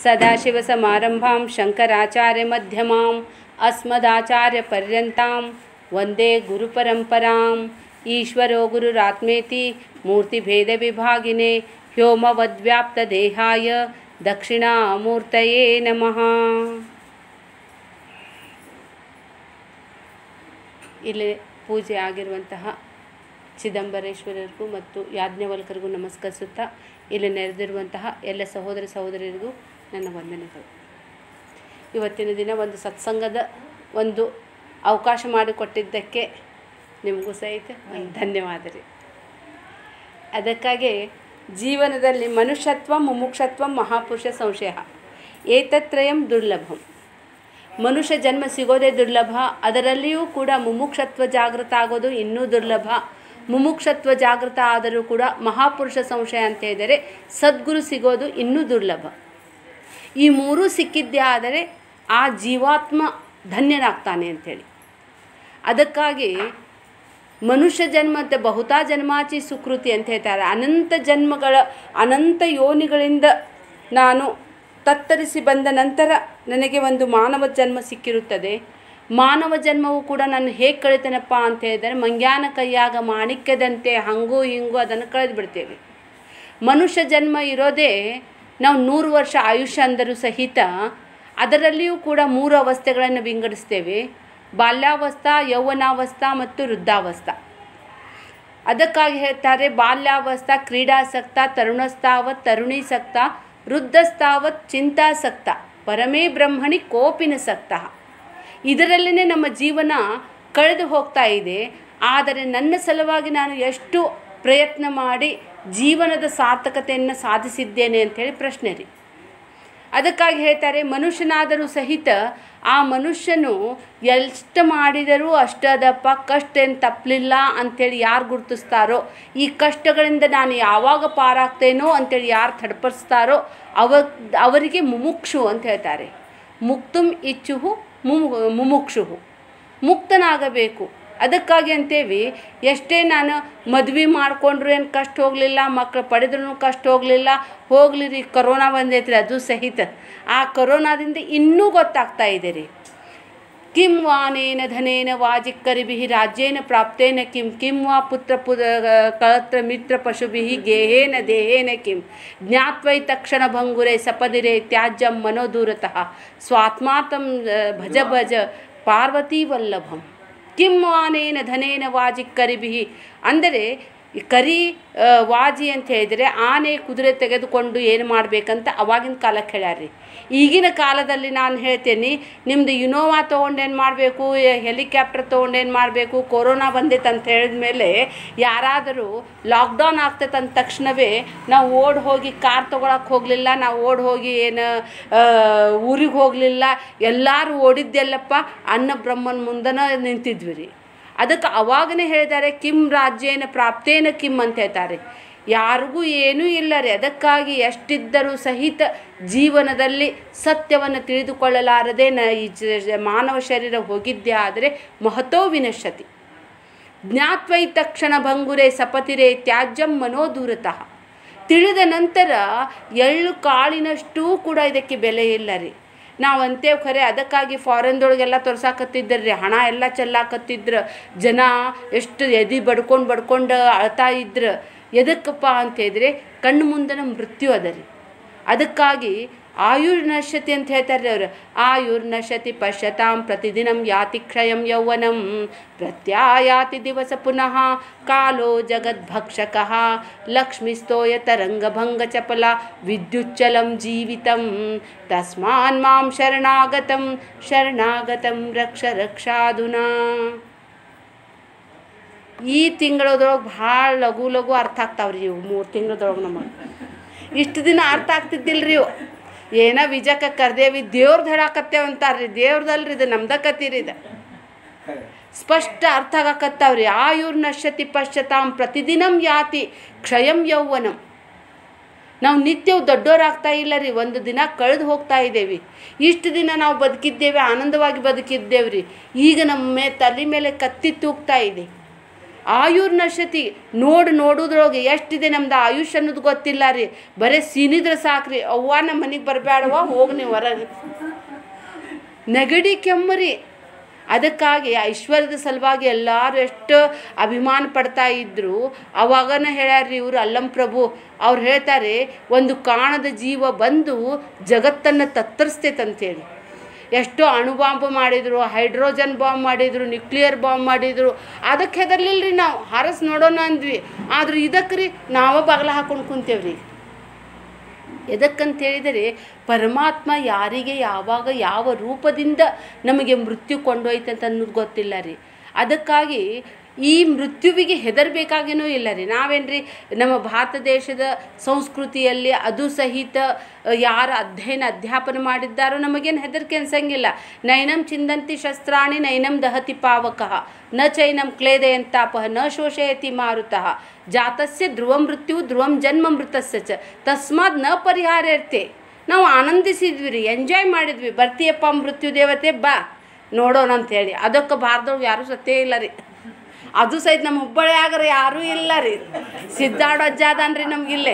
ಸದಾಶಿವಸಮಾರಂಭಾಂ ಶಂಕರಾಚಾರ್ಯಮಧ್ಯಮಾಂ ಅಸ್ಮದಾಚಾರ್ಯಪರ್ಯಂತಾಂ ವಂದೇ ಗುರುಪರಂಪರಾಂ ಈಶ್ವರೋ ಗುರುರಾತ್ಮೇತಿ ಮೂರ್ತಿಭೇದವಿಭಾಗಿನೇ ವ್ಯೋಮವದ್ವ್ಯಾಪ್ತದೇಹಾಯ ದಕ್ಷಿಣಾಮೂರ್ತಯೇ ನಮಃ ಇಲ್ಲಿ ಪೂಜೆ ಆಗಿರುವಂತಹ ಚಿದಂಬರೇಶ್ವರರಿಗೂ ಮತ್ತು ಯಾಜ್ಞವಲ್ಕರಿಗೂ ನಮಸ್ಕರಿಸುತ್ತಾ ಇಲ್ಲಿ ನೆರೆದಿರುವಂತಹ ಎಲ್ಲ ಸಹೋದರ ಸಹೋದರಿಯರಿಗೂ ನನ್ನ ವಂದನೆಗಳು ಇವತ್ತಿನ ದಿನ ಒಂದು ಸತ್ಸಂಗದ ಒಂದು ಅವಕಾಶ ಮಾಡಿಕೊಟ್ಟಿದ್ದಕ್ಕೆ ನಿಮಗೂ ಸಹಿತ ಒಂದು ಧನ್ಯವಾದ ರೀ ಅದಕ್ಕಾಗಿ ಜೀವನದಲ್ಲಿ ಮನುಷ್ಯತ್ವ ಮುಮುಕ್ಷತ್ವ ಮಹಾಪುರುಷ ಸಂಶಯ ಏತತ್ರಯಂ ದುರ್ಲಭಂ ಮನುಷ್ಯ ಜನ್ಮ ಸಿಗೋದೇ ದುರ್ಲಭ ಅದರಲ್ಲಿಯೂ ಕೂಡ ಮುಮುಕ್ಷತ್ವ ಜಾಗೃತ ಆಗೋದು ಇನ್ನೂ ದುರ್ಲಭ ಮುಮುಕ್ಷತ್ವ ಜಾಗೃತ ಆದರೂ ಕೂಡ ಮಹಾಪುರುಷ ಸಂಶಯ ಅಂತ ಹೇಳಿದರೆ ಸದ್ಗುರು ಸಿಗೋದು ಇನ್ನೂ ದುರ್ಲಭ ಈ ಮೂರೂ ಸಿಕ್ಕಿದ್ದೇ ಆದರೆ ಆ ಜೀವಾತ್ಮ ಧನ್ಯನಾಗ್ತಾನೆ ಅಂಥೇಳಿ ಅದಕ್ಕಾಗಿ ಮನುಷ್ಯ ಜನ್ಮ ಅಂತ ಬಹುತಾ ಜನ್ಮಾಚಿ ಸುಕೃತಿ ಅಂತ ಹೇಳ್ತಾರೆ ಅನಂತ ಜನ್ಮಗಳ ಅನಂತ ಯೋನಿಗಳಿಂದ ನಾನು ತತ್ತರಿಸಿ ಬಂದ ನಂತರ ನನಗೆ ಒಂದು ಮಾನವ ಜನ್ಮ ಸಿಕ್ಕಿರುತ್ತದೆ ಮಾನವ ಜನ್ಮವು ಕೂಡ ನಾನು ಹೇಗೆ ಕಳಿತೇನಪ್ಪ ಅಂತ ಹೇಳಿದರೆ ಮಂಗ್ಯಾನ ಕೈಯಾಗ ಮಾಣಿಕ್ಯದಂತೆ ಹಂಗೂ ಹಿಂಗೂ ಅದನ್ನು ಕಳೆದು ಬಿಡ್ತೇವೆ ಮನುಷ್ಯ ಜನ್ಮ ಇರೋದೇ ನಾವು ನೂರು ವರ್ಷ ಆಯುಷ್ಯ ಅಂದರೂ ಸಹಿತ ಅದರಲ್ಲಿಯೂ ಕೂಡ ಮೂರು ಅವಸ್ಥೆಗಳನ್ನು ವಿಂಗಡಿಸ್ತೇವೆ ಬಾಲ್ಯಾವಸ್ಥಾ ಯೌವನಾವಸ್ಥಾ ಮತ್ತು ವೃದ್ಧಾವಸ್ಥಾ ಅದಕ್ಕಾಗಿ ಹೇಳ್ತಾರೆ ಬಾಲ್ಯಾವಸ್ಥಾ ಕ್ರೀಡಾಸಕ್ತ ತರುಣಸ್ತಾವತ್ ತರುಣೀಸಕ್ತ ವೃದ್ಧಸ್ತಾವತ್ ಚಿಂತಾಸಕ್ತ ಪರಮೇ ಬ್ರಹ್ಮಣಿ ಕೋಪಿನ ಸಕ್ತ ಇದರಲ್ಲೇ ನಮ್ಮ ಜೀವನ ಕಳೆದು ಹೋಗ್ತಾ ಇದೆ ಆದರೆ ನನ್ನ ಸಲುವಾಗಿ ನಾನು ಎಷ್ಟು ಪ್ರಯತ್ನ ಮಾಡಿ ಜೀವನದ ಸಾರ್ಥಕತೆಯನ್ನು ಸಾಧಿಸಿದ್ದೇನೆ ಅಂಥೇಳಿ ಪ್ರಶ್ನೆ ರೀ ಅದಕ್ಕಾಗಿ ಹೇಳ್ತಾರೆ ಮನುಷ್ಯನಾದರೂ ಸಹಿತ ಆ ಮನುಷ್ಯನು ಎಷ್ಟು ಮಾಡಿದರೂ ಅಷ್ಟದಪ್ಪ ಕಷ್ಟ ಏನು ತಪ್ಪಲಿಲ್ಲ ಅಂಥೇಳಿ ಯಾರು ಗುರುತಿಸ್ತಾರೋ ಈ ಕಷ್ಟಗಳಿಂದ ನಾನು ಯಾವಾಗ ಪಾರಾಗ್ತೇನೋ ಅಂಥೇಳಿ ಯಾರು ತಡ್ಪಡಿಸ್ತಾರೋ ಅವ ಅವರಿಗೆ ಮುಮುಕ್ಷು ಅಂತ ಹೇಳ್ತಾರೆ ಮುಕ್ತುಂ ಇಚ್ಛುಹು ಮುಮು ಮುಮುಕ್ಷುಹು ಮುಕ್ತನಾಗಬೇಕು ಅದಕ್ಕಾಗಿ ಅಂತೇವಿ ಎಷ್ಟೇ ನಾನು ಮದ್ವೆ ಮಾಡಿಕೊಂಡ್ರು ಏನು ಕಷ್ಟ ಹೋಗಲಿಲ್ಲ ಮಕ್ಕಳು ಪಡೆದ್ರೂ ಕಷ್ಟ ಹೋಗಲಿಲ್ಲ ಹೋಗ್ಲಿ ರೀ ಕರೋನಾ ಬಂದೈತ್ರಿ ಅದು ಸಹಿತ ಆ ಕರೋನಾದಿಂದ ಇನ್ನೂ ಗೊತ್ತಾಗ್ತಾ ಇದೆ ರೀ ಕಿಂ ವಾನೇನ ಧನೇನ ವಾಜಿಕ್ಕರಿಭಿ ರಾಜ್ಯೇನ ಪ್ರಾಪ್ತೇನ ಕಿಂ ಕಿಂ ವಾ ಪುತ್ರ ಪುದ ಕಳತ್ರ ಮಿತ್ರ ಪಶುಭಿ ಗೇಹೇನ ದೇಹೇನ ಕಿಂ ಜ್ಞಾತ್ವೈ ತಕ್ಷಣ ಭಂಗುರೆ ಸಪದಿರೆ ತ್ಯಾಜ್ಯಂ ಮನೋದೂರತಃ ಸ್ವಾತ್ಮಾತಂ ಭಜ ಭಜ ಪಾರ್ವತಿ ವಲ್ಲಭಂ ಕಿಂ ವಾನೇನ ಧನೇನ ವಾಜಿ ಕರಿಭಿ ಅಂದರೆ ಈ ಕರಿ ವಾಜಿ ಅಂತ ಹೇಳಿದರೆ ಆನೆ ಕುದುರೆ ತೆಗೆದುಕೊಂಡು ಏನು ಮಾಡಬೇಕಂತ ಅವಾಗಿನ ಕಾಲಕ್ಕೆ ಹೇಳ್ಯಾರ್ರಿ ಈಗಿನ ಕಾಲದಲ್ಲಿ ನಾನು ಹೇಳ್ತೇನೆ ನಿಮ್ಮದು ಇನೋವಾ ತೊಗೊಂಡೇನು ಮಾಡಬೇಕು ಹೆಲಿಕಾಪ್ಟರ್ ತೊಗೊಂಡೇನು ಮಾಡಬೇಕು ಕೊರೋನಾ ಬಂದೈತೆ ಅಂತ ಹೇಳಿದ ಮೇಲೆ ಯಾರಾದರೂ ಲಾಕ್ಡೌನ್ ಆಗ್ತೈತೆ ಅಂದ ತಕ್ಷಣವೇ ನಾವು ಓಡಿ ಹೋಗಿ ಕಾರ್ ತೊಗೊಳಕ್ಕೆ ಹೋಗಲಿಲ್ಲ ನಾವು ಓಡಿ ಹೋಗಿ ಏನು ಊರಿಗೆ ಹೋಗಲಿಲ್ಲ ಎಲ್ಲರೂ ಓಡಿದ್ದೆಲ್ಲಪ್ಪ ಅನ್ನ ಬ್ರಹ್ಮನ ಮುಂದನ ನಿಂತಿದ್ವಿ ರೀ ಅದಕ್ಕೆ ಅವಾಗನೇ ಹೇಳಿದ್ದಾರೆ ಕಿಂ ರಾಜ್ಯೇನ ಪ್ರಾಪ್ತೇನ ಕಿಂ ಅಂತ ಹೇಳ್ತಾರೆ ಯಾರಿಗೂ ಏನೂ ಇಲ್ಲ ರೀ ಅದಕ್ಕಾಗಿ ಎಷ್ಟಿದ್ದರೂ ಸಹಿತ ಜೀವನದಲ್ಲಿ ಸತ್ಯವನ್ನು ತಿಳಿದುಕೊಳ್ಳಲಾರದೆ ನ ಈ ಜ ಮಾನವ ಶರೀರ ಹೋಗಿದ್ದೇ ಆದರೆ ಮಹತೋ ವಿನಶ್ಯತಿ ಜ್ಞಾತ್ವೈ ತಕ್ಷಣ ಭಂಗುರೆ ಸಪತಿರೆ ತ್ಯಾಜ್ಯಂ ಮನೋದೂರತಃ ತಿಳಿದ ನಂತರ ಎಳ್ಳು ಕಾಳಿನಷ್ಟೂ ಕೂಡ ಇದಕ್ಕೆ ಬೆಲೆ ಇಲ್ಲ ರೀ ನಾವು ಅಂತೇವೆ ಖರೆ ಅದಕ್ಕಾಗಿ ಫಾರಿನ್ದೊಳಗೆಲ್ಲ ತೋರ್ಸಾಕತ್ತಿದ್ರು ರೀ ಹಣ ಎಲ್ಲ ಚೆಲ್ಲಾಕತ್ತಿದ್ರು ಜನ ಎಷ್ಟು ಎದೆ ಬಡ್ಕೊಂಡು ಬಡ್ಕೊಂಡು ಅಳ್ತಾ ಇದ್ರು ಎದಕ್ಕಪ್ಪ ಅಂತೇಳಿದ್ರೆ ಕಣ್ಣು ಮುಂದನ ಮೃತ್ಯು ಅದ ರೀ ಅದಕ್ಕಾಗಿ ಆಯುರ್ನಶ್ಯತಿ ಅಂತ ಹೇಳ್ತಾರೆ ರೀ ಅವರು ಆಯುರ್ನಶ್ಯತಿ ಪಶ್ಯತಾಂ ಪ್ರತಿದಿನಂ ಯಾತಿ ಕ್ಷಯಂ ಯೌವನಂ ಪ್ರತ್ಯಾಯಾತಿ ದಿವಸ ಪುನಃ ಕಾಲೋ ಜಗದ್ಭಕ್ಷಕಃ ಲಕ್ಷ್ಮಿಸ್ತೋಯ ತರಂಗಭಂಗ ಚಪಲ ವಿದ್ಯುಚ್ಚಲಂ ಜೀವಿತಂ ತಸ್ಮಾನ್ ಮಾಂ ಶರಣಾಗತಂ ಶರಣಾಗತಂ ರಕ್ಷ ರಕ್ಷಾಧುನಾ ಈ ತಿಂಗಳದೊಳಗೆ ಭಾಳ ಲಘು ಲಘು ಅರ್ಥ ಆಗ್ತಾವ್ರಿ ಇವು ಮೂರು ತಿಂಗಳದೊಳಗೆ ನಮಗೆ ಇಷ್ಟು ದಿನ ಅರ್ಥ ಆಗ್ತಿದ್ದಿಲ್ಲ ರೀ ಇವು ಏನೋ ವಿಜಯಕ್ಕೆ ಕರ್ದೇವಿ ದೇವ್ರದ್ದು ಹೇಳಾಕತ್ತೇವೆ ಅಂತಾರ್ರಿ ದೇವ್ರದಲ್ರಿ ಇದು ನಮ್ದ ಕತ್ತೀರಿ ಇದು ಸ್ಪಷ್ಟ ಅರ್ಥ ಆಗಕತ್ತಾವ್ರಿ ಆಯುರ್ ನಶ್ಯತಿ ಪಶ್ಯತಾಂ ಪ್ರತಿದಿನಂ ಯಾತಿ ಕ್ಷಯಂ ಯೌವನಂ ನಾವು ನಿತ್ಯವು ದೊಡ್ಡವರಾಗ್ತಾ ಇಲ್ಲ ರೀ ಒಂದು ದಿನ ಕಳೆದು ಹೋಗ್ತಾ ಇದ್ದೇವೆ ಇಷ್ಟು ದಿನ ನಾವು ಬದುಕಿದ್ದೇವೆ ಆನಂದವಾಗಿ ಬದುಕಿದ್ದೇವೆ ರೀ ಈಗ ನಮ್ಮ ಮೇ ತಲೆ ಮೇಲೆ ಕತ್ತಿ ತೂಗ್ತಾ ಇದೆ ಆಯುರ್ನಶತಿ ನೋಡಿ ನೋಡೋದ್ರೊಳಗೆ ಎಷ್ಟಿದೆ ನಮ್ದು ಆಯುಷ್ ಅನ್ನೋದು ಗೊತ್ತಿಲ್ಲ ರೀ ಬರೀ ಸೀನಿದ್ರೆ ಸಾಕ್ರಿ ಅವ್ವ ನಮ್ಮ ಮನೆಗೆ ಬರಬೇಡವ ಹೋಗಿ ನೀವು ಹೊರಗೆ ನೆಗಡಿ ಕೆಮ್ಮರಿ ಅದಕ್ಕಾಗಿ ಐಶ್ವರ್ಯದ ಸಲುವಾಗಿ ಎಲ್ಲರೂ ಎಷ್ಟು ಅಭಿಮಾನ ಪಡ್ತಾ ಇದ್ರು ಅವಾಗನ ಹೇಳ್ಯಾರ್ರಿ ಇವರು ಅಲ್ಲಂ ಪ್ರಭು ಅವ್ರು ಹೇಳ್ತಾರೆ ಒಂದು ಕಾಣದ ಜೀವ ಬಂದು ಜಗತ್ತನ್ನು ತತ್ತರಿಸ್ತೈತಂತೇಳಿ ಎಷ್ಟೋ ಅಣು ಬಾಂಬ್ ಮಾಡಿದರು ಹೈಡ್ರೋಜನ್ ಬಾಂಬ್ ಮಾಡಿದರು ನ್ಯೂಕ್ಲಿಯರ್ ಬಾಂಬ್ ಮಾಡಿದರು ಅದಕ್ಕೆ ಹೆದರ್ಲಿಲ್ಲ ರೀ ನಾವು ಹಾರಸ್ ನೋಡೋಣ ಅಂದ್ವಿ ಆದ್ರೆ ಇದಕ್ಕೆ ರೀ ನಾವೇ ಬಾಗ್ಲ ಹಾಕೊಂಡು ಕುಂತೇವ್ರಿ ಎದಕ್ಕಂತ ಹೇಳಿದರೆ ಪರಮಾತ್ಮ ಯಾರಿಗೆ ಯಾವಾಗ ಯಾವ ರೂಪದಿಂದ ನಮಗೆ ಮೃತ್ಯು ಕೊಂಡೊಯ್ತು ಅಂತ ಅನ್ನೋದು ಗೊತ್ತಿಲ್ಲ ರೀ ಅದಕ್ಕಾಗಿ ಈ ಮೃತ್ಯುವಿಗೆ ಹೆದರಬೇಕಾಗೇನೂ ಇಲ್ಲ ರೀ ನಾವೇನ್ರಿ ನಮ್ಮ ಭಾರತ ದೇಶದ ಸಂಸ್ಕೃತಿಯಲ್ಲಿ ಅದು ಸಹಿತ ಯಾರು ಅಧ್ಯಯನ ಅಧ್ಯಾಪನ ಮಾಡಿದ್ದಾರೋ ನಮಗೇನು ಹೆದರಿಕೆ ಅನ್ಸಂಗಿಲ್ಲ ನೈನಂ ಚಿಂದಂತಿ ಶಸ್ತ್ರಾಣಿ ನೈನಂ ದಹತಿ ಪಾವಕಃ ನ ಚೈನಂ ಕ್ಲೇದಯಂತಾಪಃ ನ ಶೋಷಯತಿ ಮಾರುತಃ ಜಾತಸ್ಯ ಧ್ರುವಂ ಮೃತ್ಯು ಧ್ರುವಂ ಜನ್ಮ ಮೃತಸ್ಯ ಚ ತಸ್ಮಾತ್ ನ ಪರಿಹಾರ್ಯರ್ತೆ ನಾವು ಆನಂದಿಸಿದ್ವಿ ರೀ ಎಂಜಾಯ್ ಮಾಡಿದ್ವಿ ಬರ್ತೀಯಪ್ಪ ಮೃತ್ಯು ದೇವತೆ ಬಾ ನೋಡೋಣ ಅಂಥೇಳಿ ಅದಕ್ಕೆ ಭಾರತದೊಳಗೆ ಯಾರೂ ಸತ್ತೇ ಇಲ್ಲ ರೀ ಅದು ಸಹಿತ ನಮ್ಮ ಹುಬ್ಬಳ್ಳಿಯಾಗರ ಯಾರೂ ಇಲ್ಲ ರೀ ಸಿದ್ದಾಡು ಅಜ್ಜ ಅದಾನ್ರಿ ನಮಗಿಲ್ಲೇ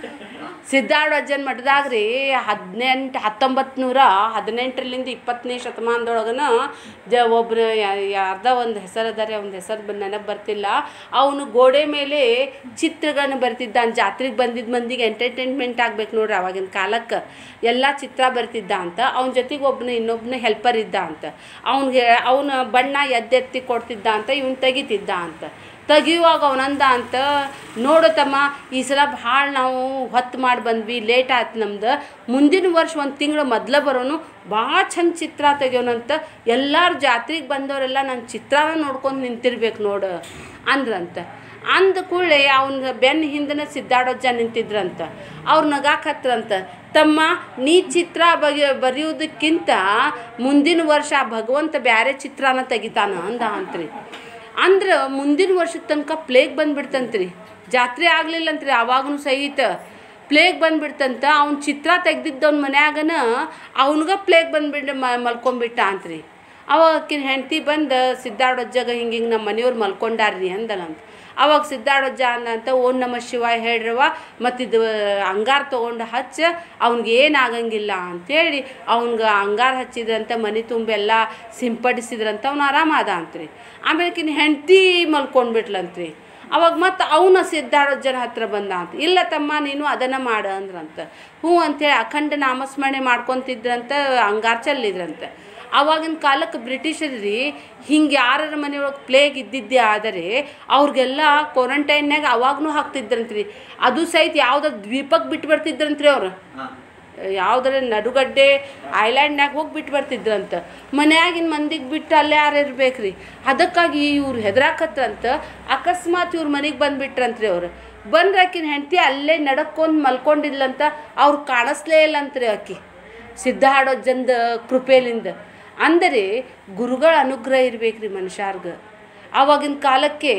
ಸಿದ್ದಾಡು ಅಜ್ಜನ ಮಠದಾಗ ರೀ ಹದಿನೆಂಟು ಹತ್ತೊಂಬತ್ತು ನೂರ ಹದಿನೆಂಟರಿಂದ ಇಪ್ಪತ್ತನೇ ಶತಮಾನದೊಳಗನ ಜ ಒಬ್ಬರು ಯಾರ್ದ ಒಂದು ಹೆಸರು ಅದಾರೆ ಅವ್ನ ಹೆಸರು ನೆನಪು ಬರ್ತಿಲ್ಲ ಅವನು ಗೋಡೆ ಮೇಲೆ ಚಿತ್ರಗಳನ್ನ ಬರ್ತಿದ್ದ ಜಾತ್ರೆಗೆ ಬಂದಿದ್ದ ಮಂದಿಗೆ ಎಂಟರ್ಟೈನ್ಮೆಂಟ್ ಆಗ್ಬೇಕು ನೋಡ್ರಿ ಅವಾಗಿನ ಕಾಲಕ್ಕೆ ಎಲ್ಲ ಚಿತ್ರ ಬರ್ತಿದ್ದ ಅಂತ ಅವನ ಜೊತೆಗೆ ಒಬ್ಬನ ಇನ್ನೊಬ್ಬನ ಹೆಲ್ಪರ್ ಇದ್ದ ಅಂತ ಅವ್ನಿಗೆ ಅವನ ಬಣ್ಣ ಎದ್ದೆತ್ತಿ ಕೊಡ್ತಿದ್ದ ಅಂತ ಇವ್ನು ತೆಗಿತಿದ್ದ ಅಂತ ತೆಗಿಯುವಾಗ ಅವನಂದ ಅಂತ ನೋಡು ತಮ್ಮ ಈ ಸಲ ಭಾಳ ನಾವು ಹೊತ್ತು ಮಾಡಿ ಬಂದ್ವಿ ಲೇಟ್ ಆಯ್ತು ನಮ್ದು ಮುಂದಿನ ವರ್ಷ ಒಂದು ತಿಂಗಳು ಮೊದಲ ಬರೋನು ಭಾಳ ಚಂದ ಚಿತ್ರ ತೆಗಿಯೋನಂತ ಎಲ್ಲರೂ ಜಾತ್ರೆಗೆ ಬಂದವರೆಲ್ಲ ನನ್ನ ಚಿತ್ರನ ನೋಡ್ಕೊಂಡು ನಿಂತಿರ್ಬೇಕು ನೋಡು ಅಂದ್ರಂತ ಅಂದ ಕೂಡಲೇ ಅವನ ಬೆನ್ನ ಹಿಂದನೇ ಸಿದ್ದಾಡೋಜ್ಜ ನಿಂತಿದ್ರಂತ ಅವ್ರು ನಗಾಕತ್ರಂತ ತಮ್ಮ ನೀ ಚಿತ್ರ ಬಗೆ ಬರೆಯೋದಕ್ಕಿಂತ ಮುಂದಿನ ವರ್ಷ ಆ ಭಗವಂತ ಬ್ಯಾರೆ ಚಿತ್ರನ ತೆಗಿತಾನ ಅಂದ ಅಂತ್ರಿ ಅಂದ್ರೆ ಮುಂದಿನ ವರ್ಷದ ತನಕ ಪ್ಲೇಗ್ ಬಂದ್ಬಿಡ್ತಂತ್ರಿ ಜಾತ್ರೆ ಆಗ್ಲಿಲ್ಲಂತ್ರಿ ಅವಾಗೂ ಸಹಿತ ಪ್ಲೇಗ್ ಬಂದ್ಬಿಡ್ತಂತ ಅವ್ನ ಚಿತ್ರ ತೆಗ್ದಿದ್ದವ್ನ ಮನ್ಯಾಗನ ಅವನಿಗೆ ಪ್ಲೇಗ್ ಬಂದ್ಬಿಟ್ಟು ಮ ಮಲ್ಕೊಂಬಿಟ್ಟ ಅಂತ್ರಿ ಅವಾಗ ಆಕಿನ ಹೆಂಡ್ತಿ ಬಂದು ಸಿದ್ದಾಡೋಜ್ಜಾಗ ಹಿಂಗೆ ಹಿಂಗೆ ನಮ್ಮ ಮನೆಯವ್ರು ಮಲ್ಕೊಂಡಾರ್ರಿ ಅಂದಲಂತ ಅವಾಗ ಸಿದ್ದಾಡೋಜ್ಜ ಅಂದಂತ ಓಂ ನಮ ಶಿವಾಯ ಹೇಳ್ರವ ಮತ್ತಿದು ಅಂಗಾರ ತೊಗೊಂಡು ಹಚ್ಚ ಅವ್ನಿಗೆ ಏನಾಗಂಗಿಲ್ಲ ಅಂತೇಳಿ ಅವ್ನಿಗೆ ಅಂಗಾರ ಹಚ್ಚಿದ್ರಂತ ಮನೆ ತುಂಬೆಲ್ಲ ಸಿಂಪಡಿಸಿದ್ರಂತ ಅವ್ನು ಆರಾಮಾದ ಅಂತ್ರಿ ಆಮೇಲೆ ಹೆಂಡ್ತಿ ಮಲ್ಕೊಂಡ್ಬಿಟ್ಲಂತ್ರಿ ಅವಾಗ ಮತ್ತು ಅವನ ಸಿದ್ದಾಡೋಜ್ಜನ ಹತ್ರ ಬಂದ ಅಂತ ಇಲ್ಲ ತಮ್ಮ ನೀನು ಅದನ್ನು ಮಾಡು ಅಂದ್ರಂತ ಹ್ಞೂ ಅಂಥೇಳಿ ಅಖಂಡ ನಾಮಸ್ಮರಣೆ ಮಾಡ್ಕೊತಿದ್ರಂತ ಅಂಗಾರ ಚೆಲ್ಲಿದ್ರಂತ ಆವಾಗಿನ ಕಾಲಕ್ಕೆ ಬ್ರಿಟಿಷರು ರೀ ಹಿಂಗೆ ಯಾರ ಮನೆಯೊಳಗೆ ಪ್ಲೇಗ್ ಇದ್ದಿದ್ದೇ ಆದರೆ ಅವ್ರಿಗೆಲ್ಲ ಕ್ವಾರಂಟೈನ್ಯಾಗ ಅವಾಗೂ ಹಾಕ್ತಿದ್ರಂತ್ರಿ ಅದು ಸಹಿತ ಯಾವುದೋ ದ್ವೀಪಕ್ಕೆ ಬಿಟ್ಟು ಬರ್ತಿದ್ರಂತ್ರಿ ಅವ್ರು ಯಾವುದರ ನಡುಗಡ್ಡೆ ಐಲ್ಯಾಂಡ್ನಾಗ ಹೋಗಿ ಬಿಟ್ಟು ಬರ್ತಿದ್ರಂತ ಮನ್ಯಾಗಿನ ಮಂದಿಗೆ ಬಿಟ್ಟು ಅಲ್ಲೇ ಯಾರು ಇರ್ಬೇಕ್ರಿ ಅದಕ್ಕಾಗಿ ಇವ್ರು ಹೆದರಾಕತ್ರಂತ ಅಕಸ್ಮಾತ್ ಇವ್ರ ಮನೆಗೆ ಬಂದುಬಿಟ್ರಂತ್ರಿ ಅವ್ರು ಬಂದ್ರೆ ಆಕಿನ ಹೆಂಡತಿ ಅಲ್ಲೇ ನಡಕ್ಕೊಂದು ಮಲ್ಕೊಂಡಿದ್ಲಂತ ಅವ್ರು ಕಾಣಿಸ್ಲೇ ಇಲ್ಲಂತ್ರಿ ಆಕಿ ಸಿದ್ಧಾಡೋಜ್ಜಂದ ಕೃಪೆಲಿಂದ ಅಂದರೆ ಗುರುಗಳ ಅನುಗ್ರಹ ಇರ್ಬೇಕ್ರಿ ಮನುಷ್ಯಾರ್ಗೆ ಆವಾಗಿನ ಕಾಲಕ್ಕೆ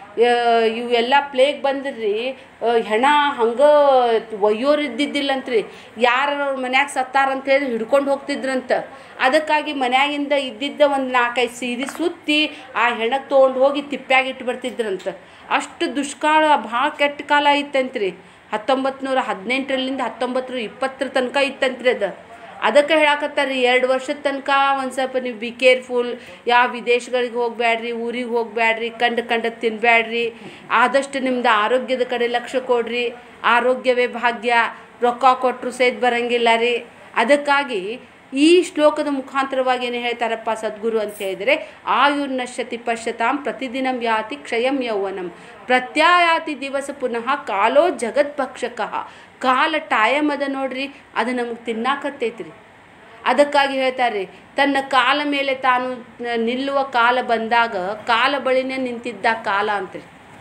ಇವೆಲ್ಲ ಪ್ಲೇಗ್ ಬಂದ್ರಿ ಹೆಣ ಹಂಗೆ ಒಯ್ಯೋರು ಇದ್ದಿದ್ದಿಲ್ಲಂತ್ರಿ ಯಾರು ಅವ್ರ ಮನ್ಯಾಗ ಸತ್ತಾರಂತೇಳಿ ಹಿಡ್ಕೊಂಡು ಹೋಗ್ತಿದ್ರಂತ ಅದಕ್ಕಾಗಿ ಮನ್ಯಾಗಿಂದ ಇದ್ದಿದ್ದ ಒಂದು ನಾಲ್ಕೈದು ಸೀರೆ ಸುತ್ತಿ ಆ ಹೆಣಕ್ಕೆ ತೊಗೊಂಡು ಹೋಗಿ ತಿಪ್ಪ್ಯಾಗ ಇಟ್ಟು ಬರ್ತಿದ್ರಂತ ಅಷ್ಟು ದುಷ್ಕಾಲ ಭಾಳ ಕೆಟ್ಟ ಕಾಲ ಇತ್ತಂತ್ರಿ ಹತ್ತೊಂಬತ್ತು ನೂರ ಹದಿನೆಂಟರಿಂದ ಹತ್ತೊಂಬತ್ತರ ಇಪ್ಪತ್ತರ ತನಕ ಇತ್ತಂತ್ರಿ ಅದು ಅದಕ್ಕೆ ಹೇಳಕತ್ತಾರೆ ಎರಡು ವರ್ಷದ ತನಕ ಒಂದು ಸ್ವಲ್ಪ ನೀವು ಬಿ ಕೇರ್ಫುಲ್ ಯಾವ ವಿದೇಶಗಳಿಗೆ ಹೋಗಬೇಡ್ರಿ ಊರಿಗೆ ಹೋಗಬೇಡ್ರಿ ಕಂಡು ಕಂಡು ತಿನ್ನಬೇಡ್ರಿ ಆದಷ್ಟು ನಿಮ್ದು ಆರೋಗ್ಯದ ಕಡೆ ಲಕ್ಷ್ಯ ಕೊಡ್ರಿ ಆರೋಗ್ಯವೇ ಭಾಗ್ಯ ರೊಕ್ಕ ಕೊಟ್ಟರು ಸಹಿತ ಬರಂಗಿಲ್ಲ ರೀ ಅದಕ್ಕಾಗಿ ಈ ಶ್ಲೋಕದ ಮುಖಾಂತರವಾಗಿ ಏನು ಹೇಳ್ತಾರಪ್ಪ ಸದ್ಗುರು ಅಂತ ಹೇಳಿದರೆ ಆಯುರ್ನಶ್ಯತಿ ಪಶ್ಯತಾಂ ಪ್ರತಿದಿನಂ ಯಾತಿ ಕ್ಷಯಂ ಯೌವನಂ ಪ್ರತ್ಯಾಯಾತಿ ದಿವಸ ಪುನಃ ಕಾಲೋ ಜಗದ್ಭಕ್ಷಕ ಕಾಲ ಟೈಮ್ ಅದ ನೋಡ್ರಿ ಅದು ನಮಗೆ ತಿನ್ನಾಕತ್ತೈತ್ರಿ ಅದಕ್ಕಾಗಿ ಹೇಳ್ತಾರೆ ತನ್ನ ಕಾಲ ಮೇಲೆ ತಾನು ನಿಲ್ಲುವ ಕಾಲ ಬಂದಾಗ ಕಾಲ ಬಳಿನೇ ನಿಂತಿದ್ದ ಕಾಲ ಅಂತ್ರಿ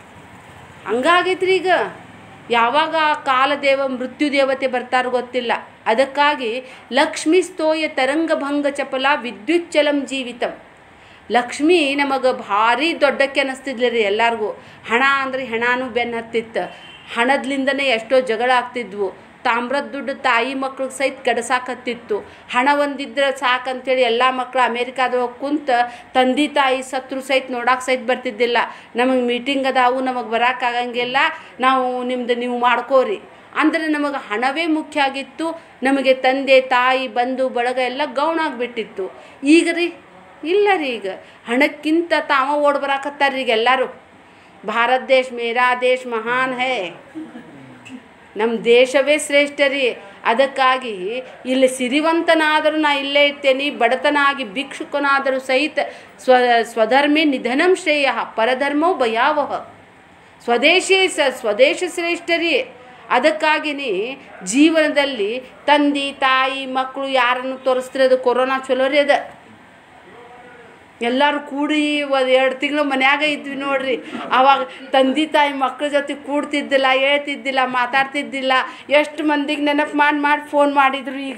ಹಂಗಾಗೈತ್ರಿ ಈಗ ಯಾವಾಗ ಆ ಕಾಲದೇವ ಮೃತ್ಯು ದೇವತೆ ಬರ್ತಾರೋ ಗೊತ್ತಿಲ್ಲ ಅದಕ್ಕಾಗಿ ಲಕ್ಷ್ಮೀ ಸ್ತೋಯ ತರಂಗಭಂಗ ಚಪಲ ವಿದ್ಯುಚ್ಚಲಂ ಜೀವಿತಂ ಲಕ್ಷ್ಮಿ ನಮಗೆ ಭಾರಿ ದೊಡ್ಡಕ್ಕೆ ಅನ್ನಿಸ್ತಿದ್ಲಿ ರೀ ಎಲ್ಲರಿಗೂ ಹಣ ಅಂದ್ರೆ ಹೆಣನೂ ಬೆನ್ನು ಹತ್ತಿತ್ತು ಹಣದ್ಲಿಂದನೇ ಎಷ್ಟೋ ಜಗಳ ಆಗ್ತಿದ್ವು ತಾಮ್ರದ ದುಡ್ಡು ತಾಯಿ ಮಕ್ಳಿಗೆ ಸಹಿತ ಕೆಡಸಾಕತ್ತಿತ್ತು ಹಣ ಒಂದಿದ್ರೆ ಸಾಕಂತೇಳಿ ಎಲ್ಲ ಮಕ್ಕಳು ಅಮೇರಿಕಾದ ಹೋಗಿ ಕುಂತ ತಂದೆ ತಾಯಿ ಸತ್ರು ಸಹಿತ ನೋಡಕ್ಕೆ ಸಹಿತ ಬರ್ತಿದ್ದಿಲ್ಲ ನಮಗೆ ಮೀಟಿಂಗ್ ಅದಾವು ನಮಗೆ ಬರೋಕ್ಕಾಗಂಗಿಲ್ಲ ನಾವು ನಿಮ್ದು ನೀವು ಮಾಡ್ಕೋರಿ ಅಂದರೆ ನಮಗೆ ಹಣವೇ ಮುಖ್ಯ ಆಗಿತ್ತು ನಮಗೆ ತಂದೆ ತಾಯಿ ಬಂಧು ಬಳಗ ಎಲ್ಲ ಗೌಣ ಆಗಿಬಿಟ್ಟಿತ್ತು ಈಗ ರೀ ಇಲ್ಲ ರೀ ಈಗ ಹಣಕ್ಕಿಂತ ತಾವ ಓಡ್ ಬರಾಕತ್ತಾರ ಈಗ ಎಲ್ಲರೂ ಭಾರತ್ ದೇಶ್ ಮೇರಾ ದೇಶ್ ಮಹಾನ್ ಹೇ ನಮ್ಮ ದೇಶವೇ ಶ್ರೇಷ್ಠ ರೀ ಅದಕ್ಕಾಗಿ ಇಲ್ಲಿ ಸಿರಿವಂತನಾದರೂ ನಾ ಇಲ್ಲೇ ಇರ್ತೇನೆ ಬಡತನಾಗಿ ಭಿಕ್ಷುಕನಾದರೂ ಸಹಿತ ಸ್ವ ಸ್ವಧರ್ಮೇ ನಿಧನಂ ಶ್ರೇಯ ಪರಧರ್ಮೋ ಭಯಾವಹ ಸ್ವದೇಶಿ ಸ ಸ್ವದೇಶ ಶ್ರೇಷ್ಠ ರೀ ಅದಕ್ಕಾಗಿನೇ ಜೀವನದಲ್ಲಿ ತಂದೆ ತಾಯಿ ಮಕ್ಕಳು ಯಾರನ್ನು ತೋರಿಸ್ತಿರೋದು ಕೊರೋನಾ ಚಲೋ ರೀ ಅದ ಎಲ್ಲರೂ ಕೂಡಿ ಒಂದು ಎರಡು ತಿಂಗಳು ಮನ್ಯಾಗ ಇದ್ವಿ ನೋಡ್ರಿ ಅವಾಗ ತಂದೆ ತಾಯಿ ಮಕ್ಳ ಜೊತೆ ಕೂಡ್ತಿದ್ದಿಲ್ಲ ಹೇಳ್ತಿದ್ದಿಲ್ಲ ಮಾತಾಡ್ತಿದ್ದಿಲ್ಲ ಎಷ್ಟು ಮಂದಿಗೆ ನೆನಪು ಮಾಡಿ ಮಾಡಿ ಫೋನ್ ಮಾಡಿದ್ರು ಈಗ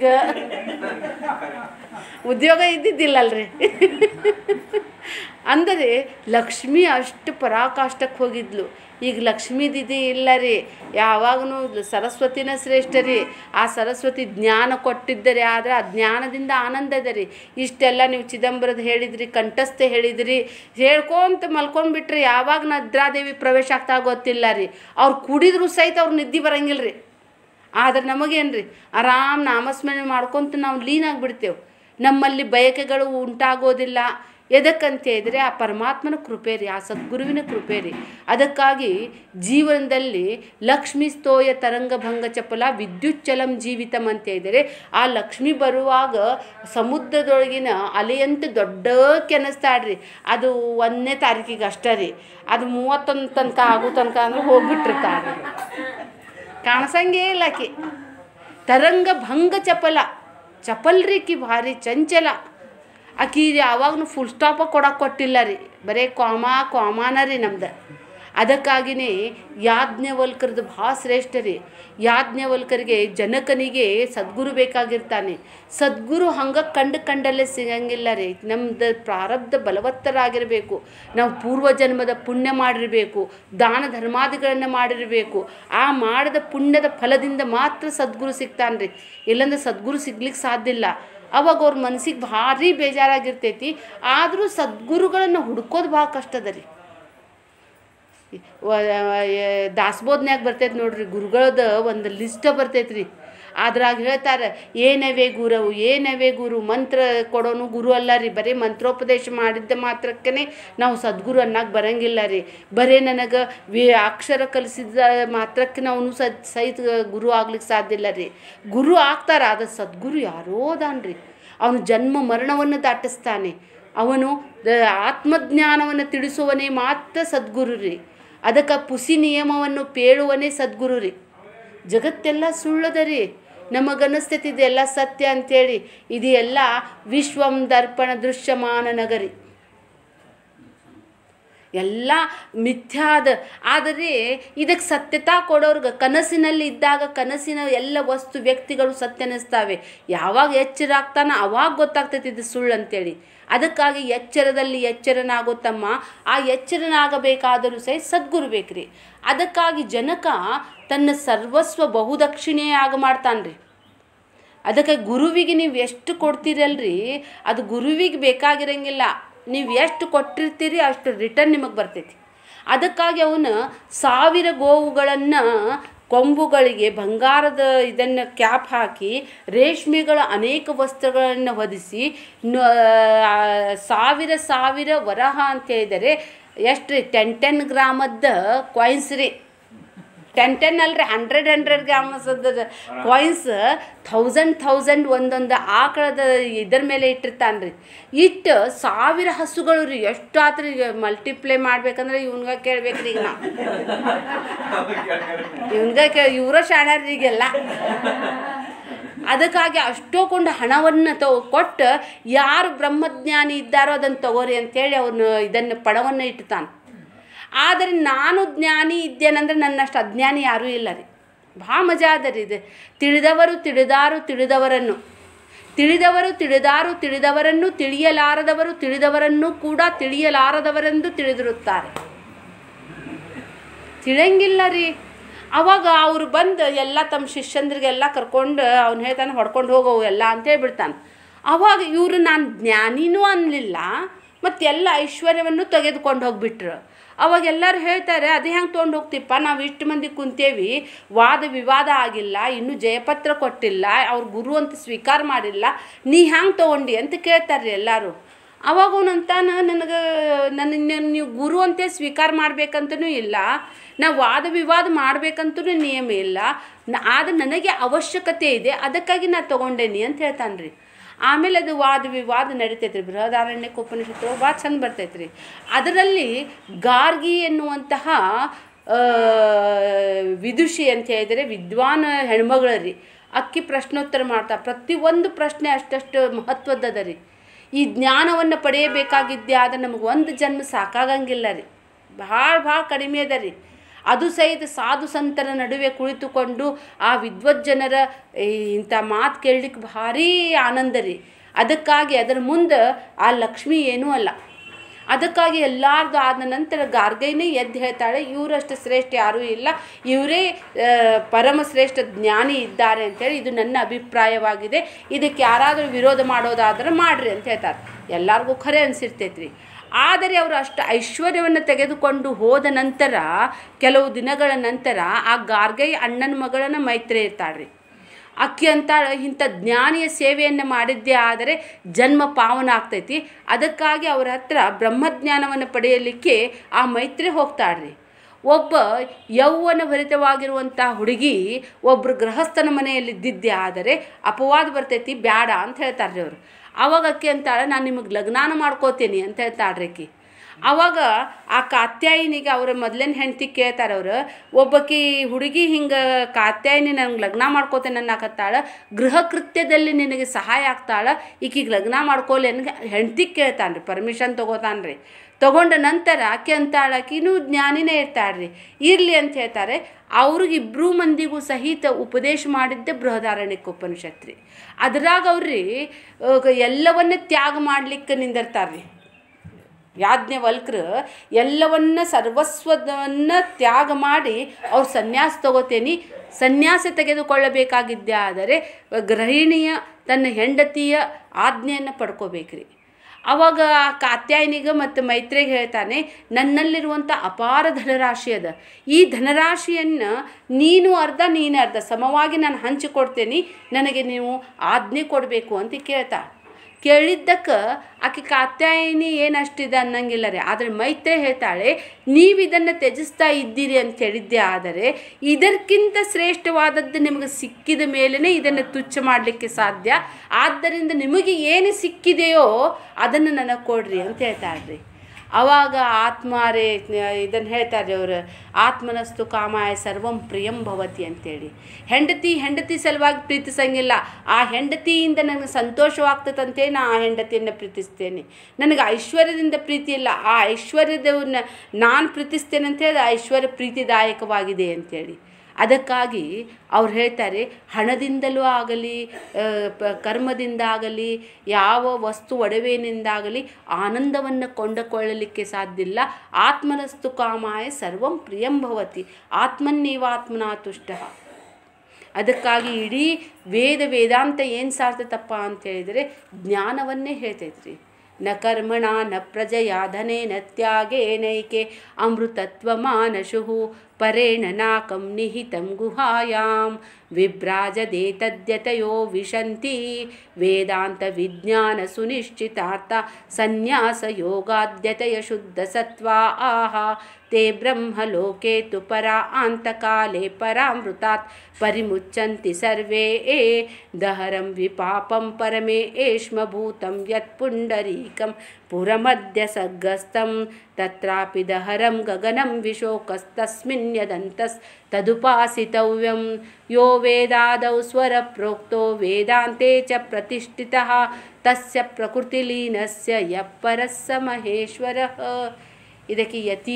ಉದ್ಯೋಗ ಇದ್ದಿದ್ದಿಲ್ಲಲ್ರಿ ಅಂದರೆ ಲಕ್ಷ್ಮಿ ಅಷ್ಟು ಪರಾಕಾಷ್ಠಕ್ಕೆ ಹೋಗಿದ್ಲು ಈಗ ಲಕ್ಷ್ಮೀದಿದಿ ಇಲ್ಲ ರೀ ಯಾವಾಗೂ ಸರಸ್ವತಿನ ಶ್ರೇಷ್ಠ ರೀ ಆ ಸರಸ್ವತಿ ಜ್ಞಾನ ಕೊಟ್ಟಿದ್ದರೆ ಆದರೆ ಆ ಜ್ಞಾನದಿಂದ ಆನಂದ ಇದೆ ರೀ ಇಷ್ಟೆಲ್ಲ ನೀವು ಚಿದಂಬರದ ಹೇಳಿದ್ರಿ ಕಂಠಸ್ಥ ಹೇಳಿದ್ರಿ ಹೇಳ್ಕೊಂತ ಮಲ್ಕೊಂಡ್ಬಿಟ್ರಿ ಯಾವಾಗ ನದ್ರಾದೇವಿ ಪ್ರವೇಶ ಆಗ್ತಾ ಗೊತ್ತಿಲ್ಲ ರೀ ಅವ್ರು ಕುಡಿದ್ರು ಸಹಿತ ಅವ್ರು ನಿದ್ದೆ ಬರಂಗಿಲ್ಲ ರೀ ಆದ್ರೆ ನಮಗೇನು ರೀ ಆರಾಮ್ ನಾಮಸ್ಮರಣೆ ಮಾಡ್ಕೊಂತ ನಾವು ಲೀನ್ ಆಗಿಬಿಡ್ತೇವೆ ನಮ್ಮಲ್ಲಿ ಬಯಕೆಗಳು ಉಂಟಾಗೋದಿಲ್ಲ ಎದಕ್ಕಂತ ಹೇಳಿದ್ರೆ ಆ ಪರಮಾತ್ಮನ ಕೃಪೆ ರೀ ಆ ಸದ್ಗುರುವಿನ ಕೃಪೆ ರೀ ಅದಕ್ಕಾಗಿ ಜೀವನದಲ್ಲಿ ಲಕ್ಷ್ಮೀ ಸ್ತೋಯ ತರಂಗಭಂಗ ಚಪಲ ವಿದ್ಯುಚ್ಚಲಂ ಜೀವಿತಂ ಅಂತ ಹೇಳಿದರೆ ಆ ಲಕ್ಷ್ಮಿ ಬರುವಾಗ ಸಮುದ್ರದೊಳಗಿನ ಅಲೆಯಂತೆ ದೊಡ್ಡ ಕೆನಸ್ತಾಡ್ರಿ ಅದು ಒಂದನೇ ತಾರೀಕಿಗೆ ಅಷ್ಟೇ ರೀ ಅದು ಮೂವತ್ತೊಂದು ತನಕ ಆಗೋ ತನಕ ಅಂದ್ರೆ ಹೋಗ್ಬಿಟ್ಟಿರ್ತಾಳೆ ಕಾಣಿಸಂಗೇ ಇಲ್ಲ ಆಕಿ ತರಂಗ ಭಂಗ ಚಪಲ ಚಪಲ್ರಿಕಿ ಭಾರಿ ಚಂಚಲ ಆಕಿ ಯಾವಾಗಲೂ ಫುಲ್ ಸ್ಟಾಪ ಕೊಡಕ್ಕೆ ಕೊಟ್ಟಿಲ್ಲ ರೀ ಬರೀ ಕ್ವಾಮ ಕ್ವಾಮಾನ ರೀ ನಮ್ದು ಅದಕ್ಕಾಗಿಯೇ ಯಾಜ್ಞವಲ್ಕರದು ಭಾಳ ಶ್ರೇಷ್ಠ ರೀ ಯಾಜ್ಞವಲ್ಕರಿಗೆ ಜನಕನಿಗೆ ಸದ್ಗುರು ಬೇಕಾಗಿರ್ತಾನೆ ಸದ್ಗುರು ಹಂಗೆ ಕಂಡು ಕಂಡಲ್ಲೇ ಸಿಗಂಗಿಲ್ಲ ರೀ ನಮ್ದು ಪ್ರಾರಬ್ಧ ಬಲವತ್ತರಾಗಿರಬೇಕು ನಾವು ಪೂರ್ವ ಜನ್ಮದ ಪುಣ್ಯ ಮಾಡಿರಬೇಕು ದಾನ ಧರ್ಮಾದಿಗಳನ್ನು ಮಾಡಿರಬೇಕು ಆ ಮಾಡಿದ ಪುಣ್ಯದ ಫಲದಿಂದ ಮಾತ್ರ ಸದ್ಗುರು ಸಿಗ್ತಾನೆ ರೀ ಇಲ್ಲಾಂದ್ರೆ ಸದ್ಗುರು ಸಿಗ್ಲಿಕ್ಕೆ ಸಾಧ್ಯ ಇಲ್ಲ ಅವಾಗ ಅವ್ರ ಮನಸ್ಸಿಗೆ ಭಾರಿ ಬೇಜಾರಾಗಿರ್ತೈತಿ ಆದರೂ ಸದ್ಗುರುಗಳನ್ನು ಹುಡ್ಕೋದು ಭಾಳ ಕಷ್ಟ ಅದ ರೀ ದಾಸ್ಬೋದ್ನ್ಯಾಗ ಬರ್ತೈತೆ ನೋಡ್ರಿ ಗುರುಗಳದ ಒಂದು ಲಿಸ್ಟ್ ಬರ್ತೈತೆ ರೀ ಅದ್ರಾಗ ಹೇಳ್ತಾರೆ ಏನವೇ ಗುರುವು ಏನವೇ ಗುರು ಮಂತ್ರ ಕೊಡೋನು ಗುರು ಅಲ್ಲ ರೀ ಬರೀ ಮಂತ್ರೋಪದೇಶ ಮಾಡಿದ್ದ ಮಾತ್ರಕ್ಕೇ ನಾವು ಸದ್ಗುರು ಅನ್ನಕ್ಕೆ ಬರಂಗಿಲ್ಲ ರೀ ಬರೀ ನನಗೆ ವಿ ಅಕ್ಷರ ಕಲಿಸಿದ ಮಾತ್ರಕ್ಕೆ ನಾವು ಸದ್ ಸಹಿತ ಗುರು ಆಗ್ಲಿಕ್ಕೆ ಸಾಧ್ಯ ಇಲ್ಲ ರೀ ಗುರು ಆಗ್ತಾರ ಅದು ಸದ್ಗುರು ಯಾರೋ ಅದಾನ್ರಿ ಅವನು ಜನ್ಮ ಮರಣವನ್ನು ದಾಟಿಸ್ತಾನೆ ಅವನು ದ- ಆತ್ಮಜ್ಞಾನವನ್ನು ತಿಳಿಸುವನೇ ಮಾತ್ರ ಸದ್ಗುರು ರೀ ಅದಕ್ಕೆ ಪುಸಿ ನಿಯಮವನ್ನು ಪೇಳುವನೇ ಸದ್ಗುರು ರೀ ಜಗತ್ತೆಲ್ಲ ಸುಳ್ಳದ ರೀ ನಮಗನ್ನಿಸ್ತೈತಿ ಇದೆಲ್ಲ ಸತ್ಯ ಅಂಥೇಳಿ ಇದು ಎಲ್ಲ ವಿಶ್ವಂ ದರ್ಪಣ ದೃಶ್ಯಮಾನ ನಗರಿ ಎಲ್ಲ ಮಿಥ್ಯಾದ ಆದರೆ ಇದಕ್ಕೆ ಸತ್ಯತಾ ಕೊಡೋರ್ಗೆ ಕನಸಿನಲ್ಲಿ ಇದ್ದಾಗ ಕನಸಿನ ಎಲ್ಲ ವಸ್ತು ವ್ಯಕ್ತಿಗಳು ಸತ್ಯನಿಸ್ತಾವೆ ಯಾವಾಗ ಎಚ್ಚರ ಆಗ್ತಾನ ಅವಾಗ ಗೊತ್ತಾಗ್ತೈತಿ ಇದು ಸುಳ್ಳು ಅಂತೇಳಿ ಅದಕ್ಕಾಗಿ ಎಚ್ಚರದಲ್ಲಿ ಎಚ್ಚರನಾಗೋ ತಮ್ಮ ಆ ಎಚ್ಚರನಾಗಬೇಕಾದರೂ ಸಹ ಸದ್ಗುರು ಬೇಕ್ರಿ ಅದಕ್ಕಾಗಿ ಜನಕ ತನ್ನ ಸರ್ವಸ್ವ ಬಹುದಕ್ಷಿಣೆಯಾಗ ಮಾಡ್ತಾನ್ರಿ ಅದಕ್ಕೆ ಗುರುವಿಗೆ ನೀವು ಎಷ್ಟು ಕೊಡ್ತೀರಲ್ರಿ ಅದು ಗುರುವಿಗೆ ಬೇಕಾಗಿರಂಗಿಲ್ಲ ನೀವು ಎಷ್ಟು ಕೊಟ್ಟಿರ್ತೀರಿ ಅಷ್ಟು ರಿಟರ್ನ್ ನಿಮಗೆ ಬರ್ತೈತಿ ಅದಕ್ಕಾಗಿ ಅವನು ಸಾವಿರ ಗೋವುಗಳನ್ನು ಕೊಂಬುಗಳಿಗೆ ಬಂಗಾರದ ಇದನ್ನು ಕ್ಯಾಪ್ ಹಾಕಿ ರೇಷ್ಮೆಗಳ ಅನೇಕ ವಸ್ತ್ರಗಳನ್ನು ಹೊದಿಸಿ ನ- ಆ, ಸಾವಿರ ಸಾವಿರ ವರಹ ಅಂತ ಹೇಳಿದರೆ ಎಷ್ಟು ರೀ ಟೆನ್ ಟೆನ್ ಗ್ರಾಮದ ಕಾಯಿನ್ಸ್ ರೀ ಟೆನ್ ಟೆನ್ ಅಲ್ರಿ ಹಂಡ್ರೆಡ್ ಹಂಡ್ರೆಡ್ ಗ್ರಾಮ್ಸ್ ಅದ ಕಾಯಿನ್ಸ್ ಥೌಸಂಡ್ ಥೌಸಂಡ್ ಒಂದೊಂದು ಆಕಳದ ಇದ್ರ ಮೇಲೆ ಇಟ್ಟಿರ್ತಾನೆ ರೀ ಇಟ್ಟು ಸಾವಿರ ಹಸುಗಳು ರೀ ಎಷ್ಟು ಆತ್ರಿ ಈಗ ಮಲ್ಟಿಪ್ಲೈ ಮಾಡ್ಬೇಕಂದ್ರೆ ಇವ್ನ್ಗ ಕೇಳ್ಬೇಕ್ರಿ ಈಗ ನಾ ಇವ್ನ್ಗ ಕೇ ಇವರ ಶಾಣ್ಯಾರ್ರಿ ಈಗೆಲ್ಲ ಅದಕ್ಕಾಗಿ ಅಷ್ಟೋಕೊಂಡು ಹಣವನ್ನು ತಗೊ ಕೊಟ್ಟು ಯಾರು ಬ್ರಹ್ಮಜ್ಞಾನಿ ಇದ್ದಾರೋ ಅದನ್ನು ತಗೋರಿ ಅಂತೇಳಿ ಅವನು ಇದನ್ನು ಪಣವನ್ನು ಇಡ್ತಾನೆ ಆದರೆ ನಾನು ಜ್ಞಾನಿ ಇದ್ದೇನೆಂದ್ರೆ ನನ್ನಷ್ಟು ಅಜ್ಞಾನಿ ಯಾರೂ ಇಲ್ಲ ರೀ ಭಾಳ ಮಜಾ ಅದ ರೀ ಇದು ತಿಳಿದವರು ತಿಳಿದಾರು ತಿಳಿದವರನ್ನು ತಿಳಿದವರು ತಿಳಿದಾರು ತಿಳಿದವರನ್ನು ತಿಳಿಯಲಾರದವರು ತಿಳಿದವರನ್ನು ಕೂಡ ತಿಳಿಯಲಾರದವರೆಂದು ತಿಳಿದಿರುತ್ತಾರೆ ತಿಳಿಯಂಗಿಲ್ಲ ರೀ ಅವಾಗ ಅವ್ರು ಬಂದು ಎಲ್ಲ ತಮ್ಮ ಶಿಷ್ಯಂದ್ರಿಗೆಲ್ಲ ಕರ್ಕೊಂಡು ಅವ್ನು ಹೇಳ್ತಾನೆ ಹೊಡ್ಕೊಂಡು ಹೋಗವು ಎಲ್ಲ ಅಂತೇಳಿ ಬಿಡ್ತಾನೆ ಅವಾಗ ಇವರು ನಾನು ಜ್ಞಾನಿನೂ ಅನ್ನಲಿಲ್ಲ ಮತ್ತು ಎಲ್ಲ ಐಶ್ವರ್ಯವನ್ನು ತೆಗೆದುಕೊಂಡು ಹೋಗ್ಬಿಟ್ರು ಅವಾಗ ಎಲ್ಲರೂ ಹೇಳ್ತಾರೆ ಅದು ಹೆಂಗೆ ತೊಗೊಂಡು ಹೋಗ್ತಿಪ್ಪ ನಾವು ಇಷ್ಟು ಮಂದಿ ಕುಂತೇವಿ ವಾದ ವಿವಾದ ಆಗಿಲ್ಲ ಇನ್ನೂ ಜಯಪತ್ರ ಕೊಟ್ಟಿಲ್ಲ ಅವ್ರ ಗುರು ಅಂತ ಸ್ವೀಕಾರ ಮಾಡಿಲ್ಲ ನೀ ಹ್ಯಾಂಗೆ ತೊಗೊಂಡು ಅಂತ ಕೇಳ್ತಾರೆ ಎಲ್ಲರೂ ಅವಾಗ ಅವನಂತಾನ ನನಗೆ ನನ್ನ ನೀವು ಗುರು ಅಂತೇ ಸ್ವೀಕಾರ ಮಾಡ್ಬೇಕಂತನೂ ಇಲ್ಲ ನಾ ವಾದ ವಿವಾದ ಮಾಡ್ಬೇಕಂತೂ ನಿಯಮ ಇಲ್ಲ ನ- ಆದ್ರೆ ನನಗೆ ಅವಶ್ಯಕತೆ ಇದೆ ಅದಕ್ಕಾಗಿ ನಾ ತೊಗೊಂಡೇನಿ ಅಂತ ಹೇಳ್ತಾನೆ ರೀ ಆಮೇಲೆ ಅದು ವಾದ ವಿವಾದ ನಡೀತೈತೆ ರೀ ಬೃಹದಾರಣ್ಯಕ್ಕೆ ಉಪನಿಷತ್ತು ಭಾಳ ಚಂದ ಬರ್ತೈತೆ ರೀ ಅದರಲ್ಲಿ ಗಾರ್ಗಿ ಎನ್ನುವಂತಹ ಆ, ವಿದುಷಿ ಅಂತ ಹೇಳಿದರೆ ವಿದ್ವಾನ್ ಹೆಣ್ಮಗಳ ರೀ ಅಕ್ಕಿ ಪ್ರಶ್ನೋತ್ತರ ಮಾಡ್ತಾ ಪ್ರತಿಯೊಂದು ಪ್ರಶ್ನೆ ಅಷ್ಟಷ್ಟು ಮಹತ್ವದ್ದದ ರೀ ಈ ಜ್ಞಾನವನ್ನು ಪಡೆಯಬೇಕಾಗಿದ್ದೆ ಆದರೆ ನಮಗೆ ಒಂದು ಜನ್ಮ ಸಾಕಾಗಂಗಿಲ್ಲ ರೀ ಭಾಳ ಭಾಳ ಕಡಿಮೆ ಅದ ರೀ ಅದು ಸಹಿತ ಸಾಧು ಸಂತರ ನಡುವೆ ಕುಳಿತುಕೊಂಡು ಆ ವಿದ್ವಜ್ಜನರ ಈ ಇಂಥ ಮಾತು ಕೇಳಲಿಕ್ಕೆ ಭಾರೀ ಆನಂದ ರೀ ಅದಕ್ಕಾಗಿ ಅದರ ಮುಂದೆ ಆ ಲಕ್ಷ್ಮಿ ಏನೂ ಅಲ್ಲ ಅದಕ್ಕಾಗಿ ಎಲ್ಲಾರ್ದು ಆದ ನಂತರ ಗಾರ್ಗೈನೇ ಎದ್ದು ಹೇಳ್ತಾಳೆ ಇವರಷ್ಟು ಶ್ರೇಷ್ಠ ಯಾರೂ ಇಲ್ಲ ಇವರೇ ಆ, ಪರಮ ಶ್ರೇಷ್ಠ ಜ್ಞಾನಿ ಇದ್ದಾರೆ ಅಂತೇಳಿ ಇದು ನನ್ನ ಅಭಿಪ್ರಾಯವಾಗಿದೆ ಇದಕ್ಕೆ ಯಾರಾದರೂ ವಿರೋಧ ಮಾಡೋದಾದ್ರೆ ಮಾಡ್ರಿ ಅಂತ ಹೇಳ್ತಾರೆ ಎಲ್ಲರಿಗೂ ಖರೆ ಅನಿಸಿರ್ತೈತ್ರಿ ಆದರೆ ಅವರು ಅಷ್ಟು ಐಶ್ವರ್ಯವನ್ನು ತೆಗೆದುಕೊಂಡು ಹೋದ ನಂತರ ಕೆಲವು ದಿನಗಳ ನಂತರ ಆ ಗಾರ್ಗೈ ಅಣ್ಣನ ಮಗಳನ್ನ ಮೈತ್ರಿ ಇರ್ತಾಳ್ರಿ ಅಕ್ಕಿ ಅಂತಾಳೆ ಇಂಥ ಜ್ಞಾನಿಯ ಸೇವೆಯನ್ನು ಮಾಡಿದ್ದೇ ಆದರೆ ಜನ್ಮ ಪಾವನ ಆಗ್ತೈತಿ ಅದಕ್ಕಾಗಿ ಅವ್ರ ಹತ್ರ ಬ್ರಹ್ಮಜ್ಞಾನವನ್ನು ಪಡೆಯಲಿಕ್ಕೆ ಆ ಮೈತ್ರಿ ಹೋಗ್ತಾಳ್ರಿ ಒಬ್ಬ ಯೌವನ ಭರಿತವಾಗಿರುವಂಥ ಹುಡುಗಿ ಒಬ್ಬರು ಗೃಹಸ್ಥನ ಮನೆಯಲ್ಲಿದ್ದಿದ್ದೆ ಆದರೆ ಅಪವಾದ ಬರ್ತೈತಿ ಬ್ಯಾಡ ಅಂತ ಹೇಳ್ತಾರೆ ಅವರು ಅವಾಗ ಅಕ್ಕಿ ಅಂತಾಳೆ ನಾನು ನಿಮಗೆ ಲಗ್ನಾನ ಮಾಡ್ಕೋತೀನಿ ಅಂತ ಹೇಳ್ತಾಳ್ರಿ ಆಕಿ ಅವಾಗ ಆ ಕಾತ್ಯಾಯಿನಿಗೆ ಅವರ ಮೊದಲಿನ ಹೆಂಡತಿ ಕೇಳ್ತಾರೆ ಅವರು ಒಬ್ಬಕಿ ಹುಡುಗಿ ಹಿಂಗೆ ಕಾತ್ಯಾಯಿನಿ ನಂಗೆ ಲಗ್ನ ಮಾಡ್ಕೋತೇನೆ ಅನ್ನಕತ್ತಾಳ ಗೃಹ ಕೃತ್ಯದಲ್ಲಿ ನಿನಗೆ ಸಹಾಯ ಆಗ್ತಾಳ ಈಕಿಗೆ ಲಗ್ನ ಮಾಡ್ಕೊಲಿ ಅನ್ಗೆ ಹೆಂಡ್ತಿಗೆ ಕೇಳ್ತಾನೆ ರೀ ಪರ್ಮಿಷನ್ ತೊಗೋತಾನೆ ರೀ ತೊಗೊಂಡ ನಂತರ ಆಕೆ ಅಂತಾಳ ಆಕಿನೂ ಜ್ಞಾನಿನೇ ಇರ್ತಾಳ್ರಿ ಇರಲಿ ಅಂತ ಹೇಳ್ತಾರೆ ಅವ್ರಿಗೆ ಇಬ್ಬರೂ ಮಂದಿಗೂ ಸಹಿತ ಉಪದೇಶ ಮಾಡಿದ್ದೆ ಬೃಹದಾರಣ್ಯಕ್ಕೆ ಉಪನಿಷತ್ ರೀ ಅದ್ರಾಗ ಅವ್ರಿ ಅಹ್, ಎಲ್ಲವನ್ನ ತ್ಯಾಗ ಮಾಡ್ಲಿಕ್ಕೆ ನಿಂದಿರ್ತಾರೆ ರೀ ಯಾಜ್ಞವಲ್ಕ್ರು ಎಲ್ಲವನ್ನ ಸರ್ವಸ್ವವನ್ನ ತ್ಯಾಗ ಮಾಡಿ ಅವ್ರು ಸನ್ಯಾಸ ತಗೋತೇನೆ ಸನ್ಯಾಸ ತೆಗೆದುಕೊಳ್ಳಬೇಕಾಗಿದ್ದೆ ಆದರೆ ಗೃಹಿಣಿಯ ತನ್ನ ಹೆಂಡತಿಯ ಆಜ್ಞೆಯನ್ನು ಪಡ್ಕೋಬೇಕ್ರಿ ಅವಾಗ ಆ ಕಾತ್ಯಾಯನಿಗೆ ಮತ್ತು ಮೈತ್ರಿಗೆ ಹೇಳ್ತಾನೆ ನನ್ನಲ್ಲಿರುವಂಥ ಅಪಾರ ಧನರಾಶಿ ಅದ ಈ ಧನರಾಶಿಯನ್ನು ನೀನು ಅರ್ಧ ನೀನು ಅರ್ಧ ಸಮವಾಗಿ ನಾನು ಹಂಚಿಕೊಡ್ತೇನೆ ನನಗೆ ನೀವು ಆಜ್ಞೆ ಕೊಡಬೇಕು ಅಂತ ಕೇಳ್ತಾ ಕೇಳಿದ್ದಕ್ಕೆ ಆಕೆ ಕಾತ್ಯಾಯಿನಿ ಏನು ಅಷ್ಟಿದೆ ಅನ್ನಂಗಿಲ್ಲ ರೀ ಆದರೆ ಮೈತ್ರಿ ಹೇಳ್ತಾಳೆ ನೀವು ಇದನ್ನು ತ್ಯಜಿಸ್ತಾ ಇದ್ದೀರಿ ಅಂತ ಹೇಳಿದ್ದೆ ಆದರೆ ಇದಕ್ಕಿಂತ ಶ್ರೇಷ್ಠವಾದದ್ದು ನಿಮಗೆ ಸಿಕ್ಕಿದ ಮೇಲೇ ಇದನ್ನು ತುಚ್ಛ ಮಾಡಲಿಕ್ಕೆ ಸಾಧ್ಯ ಆದ್ದರಿಂದ ನಿಮಗೆ ಏನು ಸಿಕ್ಕಿದೆಯೋ ಅದನ್ನು ನನಗೆ ಕೊಡ್ರಿ ಅಂತ ಹೇಳ್ತಾಳೆ ರೀ ಅವಾಗ ಆತ್ಮಾರೇ ಇದನ್ನು ಹೇಳ್ತಾರೆ ಅವರು ಆತ್ಮನಸ್ತು ಕಾಮಾಯ ಸರ್ವಂ ಪ್ರಿಯಂ ಭವತಿ ಅಂತೇಳಿ ಹೆಂಡತಿ ಹೆಂಡತಿ ಸಲುವಾಗಿ ಪ್ರೀತಿಸಂಗಿಲ್ಲ ಆ ಹೆಂಡತಿಯಿಂದ ನನಗೆ ಸಂತೋಷವಾಗ್ತದಂತೆ ನಾ ಆ ಹೆಂಡತಿಯನ್ನು ಪ್ರೀತಿಸ್ತೇನೆ ನನಗೆ ಐಶ್ವರ್ಯದಿಂದ ಪ್ರೀತಿ ಇಲ್ಲ ಆ ಐಶ್ವರ್ಯದವನ್ನ ನಾನು ಪ್ರೀತಿಸ್ತೇನೆ ಅಂತ ಹೇಳಿ ಆ ಐಶ್ವರ್ಯ ಪ್ರೀತಿದಾಯಕವಾಗಿದೆ ಅಂತೇಳಿ ಅದಕ್ಕಾಗಿ ಅವ್ರು ಹೇಳ್ತಾರೆ ಹಣದಿಂದಲೂ ಆಗಲಿ ಆ, ಪ- ಕರ್ಮದಿಂದಾಗಲಿ ಯಾವ ವಸ್ತು ಒಡವೆಯಿಂದಾಗಲಿ ಆನಂದವನ್ನು ಕೊಂಡುಕೊಳ್ಳಲಿಕ್ಕೆ ಸಾಧ್ಯ ಇಲ್ಲ ಆತ್ಮನಸ್ತು ಕಾಮಾಯ ಸರ್ವಂ ಪ್ರಿಯಂ ಭವತಿ ಆತ್ಮನ್ನೇವಾತ್ಮನಾ ತುಷ್ಟ ಅದಕ್ಕಾಗಿ ಇಡೀ ವೇದ ವೇದಾಂತ ಏನು ಸಾರ್ತತಪ್ಪ ಅಂತ ಹೇಳಿದರೆ ಜ್ಞಾನವನ್ನೇ ಹೇಳ್ತೈತ್ರಿ ನ ಕರ್ಮಣ ನ ಪ್ರಜಯಾ ಧನೇನ ತ್ಯಾಗೇನೈಕೆ ಅಮೃತತ್ವಮಾನಶು ಪರೇಣ ನಾಕಂ ನಿಹಿತಂ ಗುಹಾಯಾಂ ವಿಭ್ರಾಜದೆ ತದ್ಯತಯೋ ವಿಶಂತಿ ವೇದಾಂತ ವಿಜ್ಞಾನ ಸುನಿಶ್ಚಿತಾರ್ಥ ಸನ್ಯಾಸ ಯೋಗಾದ್ಯತಯ ಶುದ್ಧ ಸತ್ವಾ ಆಹ ते ब्रह्मलोके तु परा आन्तकाले परामृतात् परिमुच्यन्ति सर्वे ए दहरं विपापं परमे एष्मभूतं यत्पुण्डरीकं पुरमद्य सग्गस्तं तत्रापि दहरं गगनं विशोकस्तस्मिन् यदन्तस्तदुपासितव्यं यो वेदादौ स्वरप्रोक्तो वेदान्ते च प्रतिष्ठितः तस्य प्रकृतिलीनस्य यः परः स महेश्वरः ಇದಕ್ಕೆ ಯತಿ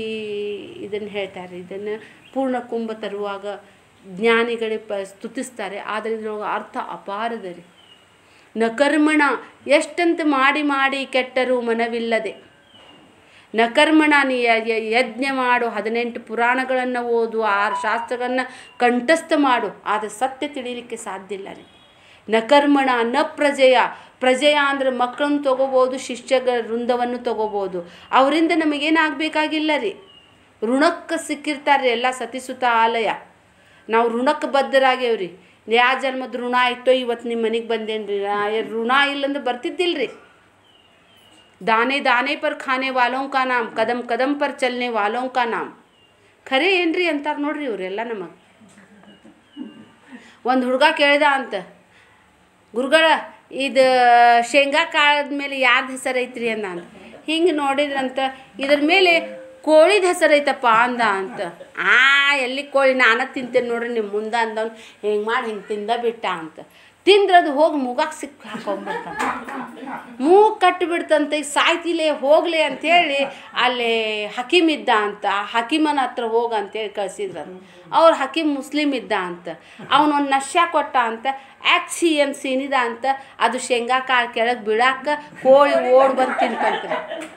ಇದನ್ನು ಹೇಳ್ತಾರೆ ಇದನ್ನು ಪೂರ್ಣ ಕುಂಭ ತರುವಾಗ ಜ್ಞಾನಿಗಳೇ ಪ ಸ್ತುತಿಸ್ತಾರೆ ಆದರೆ ಇದ್ರೊಳಗೆ ಅರ್ಥ ಅಪಾರದ ರೀ ನ ಕರ್ಮಣ ಎಷ್ಟಂತ ಮಾಡಿ ಮಾಡಿ ಕೆಟ್ಟರೂ ಮನವಿಲ್ಲದೆ ನ ಕರ್ಮಣ ನೀ ಯ- ಯ- ಯಜ್ಞ ಮಾಡು ಹದಿನೆಂಟು ಪುರಾಣಗಳನ್ನು ಓದು ಆರು ಶಾಸ್ತ್ರಗಳನ್ನು ಕಂಠಸ್ಥ ಮಾಡು ಆದರೆ ಸತ್ಯ ತಿಳಿಲಿಕ್ಕೆ ಸಾಧ್ಯ ಇಲ್ಲ ರೀ ನ ಕರ್ಮಣ ನ ಪ್ರಜೆಯ ಪ್ರಜೆಯ ಅಂದ್ರೆ ಮಕ್ಕಳನ್ನು ತಗೋಬೋದು ಶಿಷ್ಯ ವೃಂದವನ್ನು ತಗೋಬೋದು ಅವರಿಂದ ನಮಗೇನಾಗಬೇಕಾಗಿಲ್ಲ ರೀ ಋಣಕ್ಕೆ ಸಿಕ್ಕಿರ್ತಾರೆ ರೀ ಎಲ್ಲ ಸತಿಸುತ ಆಲಯ ನಾವು ಋಣಕ್ಕೆ ಬದ್ಧರಾಗ್ಯವ್ರಿ ಯಾವ ಜನ್ಮದ ಋಣ ಆಯ್ತೋ ಇವತ್ತು ನಿಮ್ಮ ಮನೆಗೆ ಬಂದೇನು ರೀ ಋಣ ಇಲ್ಲಂದ್ರೆ ಬರ್ತಿದ್ದಿಲ್ಲ ರೀ दाने दाने पर खाने वालों का नाम कदम कदम पर चलने वालों का नाम ಖರೆ ಏನ್ರಿ ಅಂತಾರೆ ನೋಡ್ರಿ ಇವರೆಲ್ಲ ನಮಗೆ ಒಂದು ಹುಡುಗ ಕೇಳ್ದ ಅಂತ ಗುರುಗಳ ಇದು ಶೇಂಗಾ ಕಾಳದ ಮೇಲೆ ಯಾರ್ದು ಹೆಸರು ಐತ್ರಿ ಅಂದ ಅಂತ ಹಿಂಗೆ ನೋಡಿದ್ರಂತ ಇದ್ರ ಮೇಲೆ ಕೋಳಿದ ಹೆಸರು ಐತಪ್ಪ ಅಂದ ಅಂತ ಆ ಎಲ್ಲಿ ಕೋಳಿ ನಾನು ತಿಂತೇನೆ ನೋಡ್ರಿ ನಿಮ್ಮ ಮುಂದೆ ಅಂದವ್ನು ಹಿಂಗೆ ಮಾಡಿ ಹಿಂಗೆ ತಿಂದ ಬಿಟ್ಟ ಅಂತ ತಿಂದ್ರದು ಹೋಗಿ ಮುಗಾಕ್ ಸಿಕ್ಕಿ ಹಾಕೊಂಡ್ಬಿಡ್ತಾನೆ ಮೂಗು ಕಟ್ಟಿಬಿಡ್ತಂತೆ ಈಗ ಸಾಯ್ತಿಲೆ ಹೋಗ್ಲಿ ಅಂಥೇಳಿ ಅಲ್ಲಿ ಹಕೀಮ್ ಇದ್ದ ಅಂತ ಆ ಹಕೀಮನ ಹತ್ರ ಹೋಗ ಅಂತೇಳಿ ಕಳ್ಸಿದ್ರು ಅವ್ರು ಹಕೀಮ್ ಮುಸ್ಲಿಮ್ ಇದ್ದ ಅಂತ ಅವನೊಂದು ನಶ್ಯ ಕೊಟ್ಟ ಅಂತ ಆ್ಯಕ್ಸಿ ಅಂತ ಸೀನಿದ ಅಂತ ಅದು ಶೇಂಗಾ ಕಾಳು ಕೆಳಗೆ ಬಿಡಾಕ ಕೋಳಿ ಓಡ್ ಬಂದು ತಿಂತಂತೆ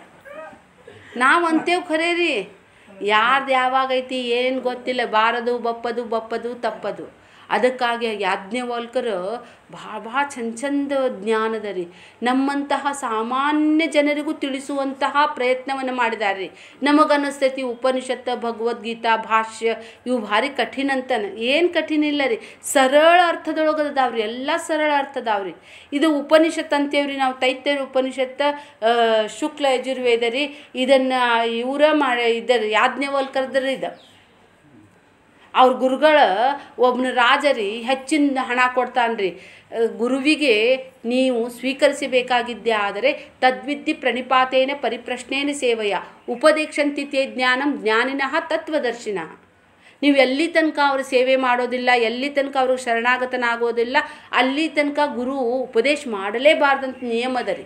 ನಾವು ಅಂತೇವ್ ಖರೆ ರೀ ಯಾರ್ದು ಯಾವಾಗೈತಿ ಏನು ಗೊತ್ತಿಲ್ಲ ಬಾರದು ಬಪ್ಪದು ಬಪ್ಪದು ತಪ್ಪದು ಅದಕ್ಕಾಗಿ ಯಾಜ್ಞವಲ್ಕರು ಭಾಳ ಭಾಳ ಚಂದ ಚಂದ ಜ್ಞಾನದ ರೀ ನಮ್ಮಂತಹ ಸಾಮಾನ್ಯ ಜನರಿಗೂ ತಿಳಿಸುವಂತಹ ಪ್ರಯತ್ನವನ್ನು ಮಾಡಿದ್ದಾರೆ ರೀ ನಮಗನ್ನಿಸ್ತೈತಿ ಉಪನಿಷತ್ತು ಭಗವದ್ಗೀತಾ ಭಾಷ್ಯ ಇವು ಭಾರಿ ಕಠಿಣ ಅಂತಾನೆ ಏನು ಕಠಿಣ ಇಲ್ಲ ರೀ ಸರಳ ಅರ್ಥದೊಳಗೆ ಅದಾವ್ರಿ ಎಲ್ಲ ಸರಳ ಅರ್ಥ ಅದಾವ್ರಿ ಇದು ಉಪನಿಷತ್ ಅಂತೇವ್ರಿ ನಾವು ತೈತೇವ್ರಿ ಉಪನಿಷತ್ತು ಆ, ಶುಕ್ಲ ಯಜುರ್ವೇದ ರೀ ಇದನ್ನು ಇವರ ಮಾಡಿ ಇದರ ಯಾಜ್ಞವಲ್ಕರದ್ರ ಇದು ಅವ್ರ ಗುರುಗಳ ಒಬ್ಬನ ರಾಜರಿ ಹೆಚ್ಚಿನ ಹಣ ಕೊಡ್ತಾನ್ರಿ ಅಹ್, ಗುರುವಿಗೆ ನೀವು ಸ್ವೀಕರಿಸಬೇಕಾಗಿದ್ದೇ ಆದರೆ ತದ್ವಿದ್ಧಿ ಪ್ರಣಿಪಾತೇನ ಪರಿಪ್ರಶ್ನೇನ ಸೇವೆಯ ಉಪದೇಶಂತಿ ತೇ ಜ್ಞಾನಂ ಜ್ಞಾನಿನಃ ತತ್ವದರ್ಶಿನಃ ನೀವು ಎಲ್ಲಿ ತನಕ ಅವ್ರ ಸೇವೆ ಮಾಡೋದಿಲ್ಲ ಎಲ್ಲಿ ತನಕ ಅವ್ರಿಗೆ ಶರಣಾಗತನಾಗೋದಿಲ್ಲ ಅಲ್ಲಿ ತನಕ ಗುರು ಉಪದೇಶ ಮಾಡಲೇಬಾರ್ದಂತ ನಿಯಮ ಅದ ರೀ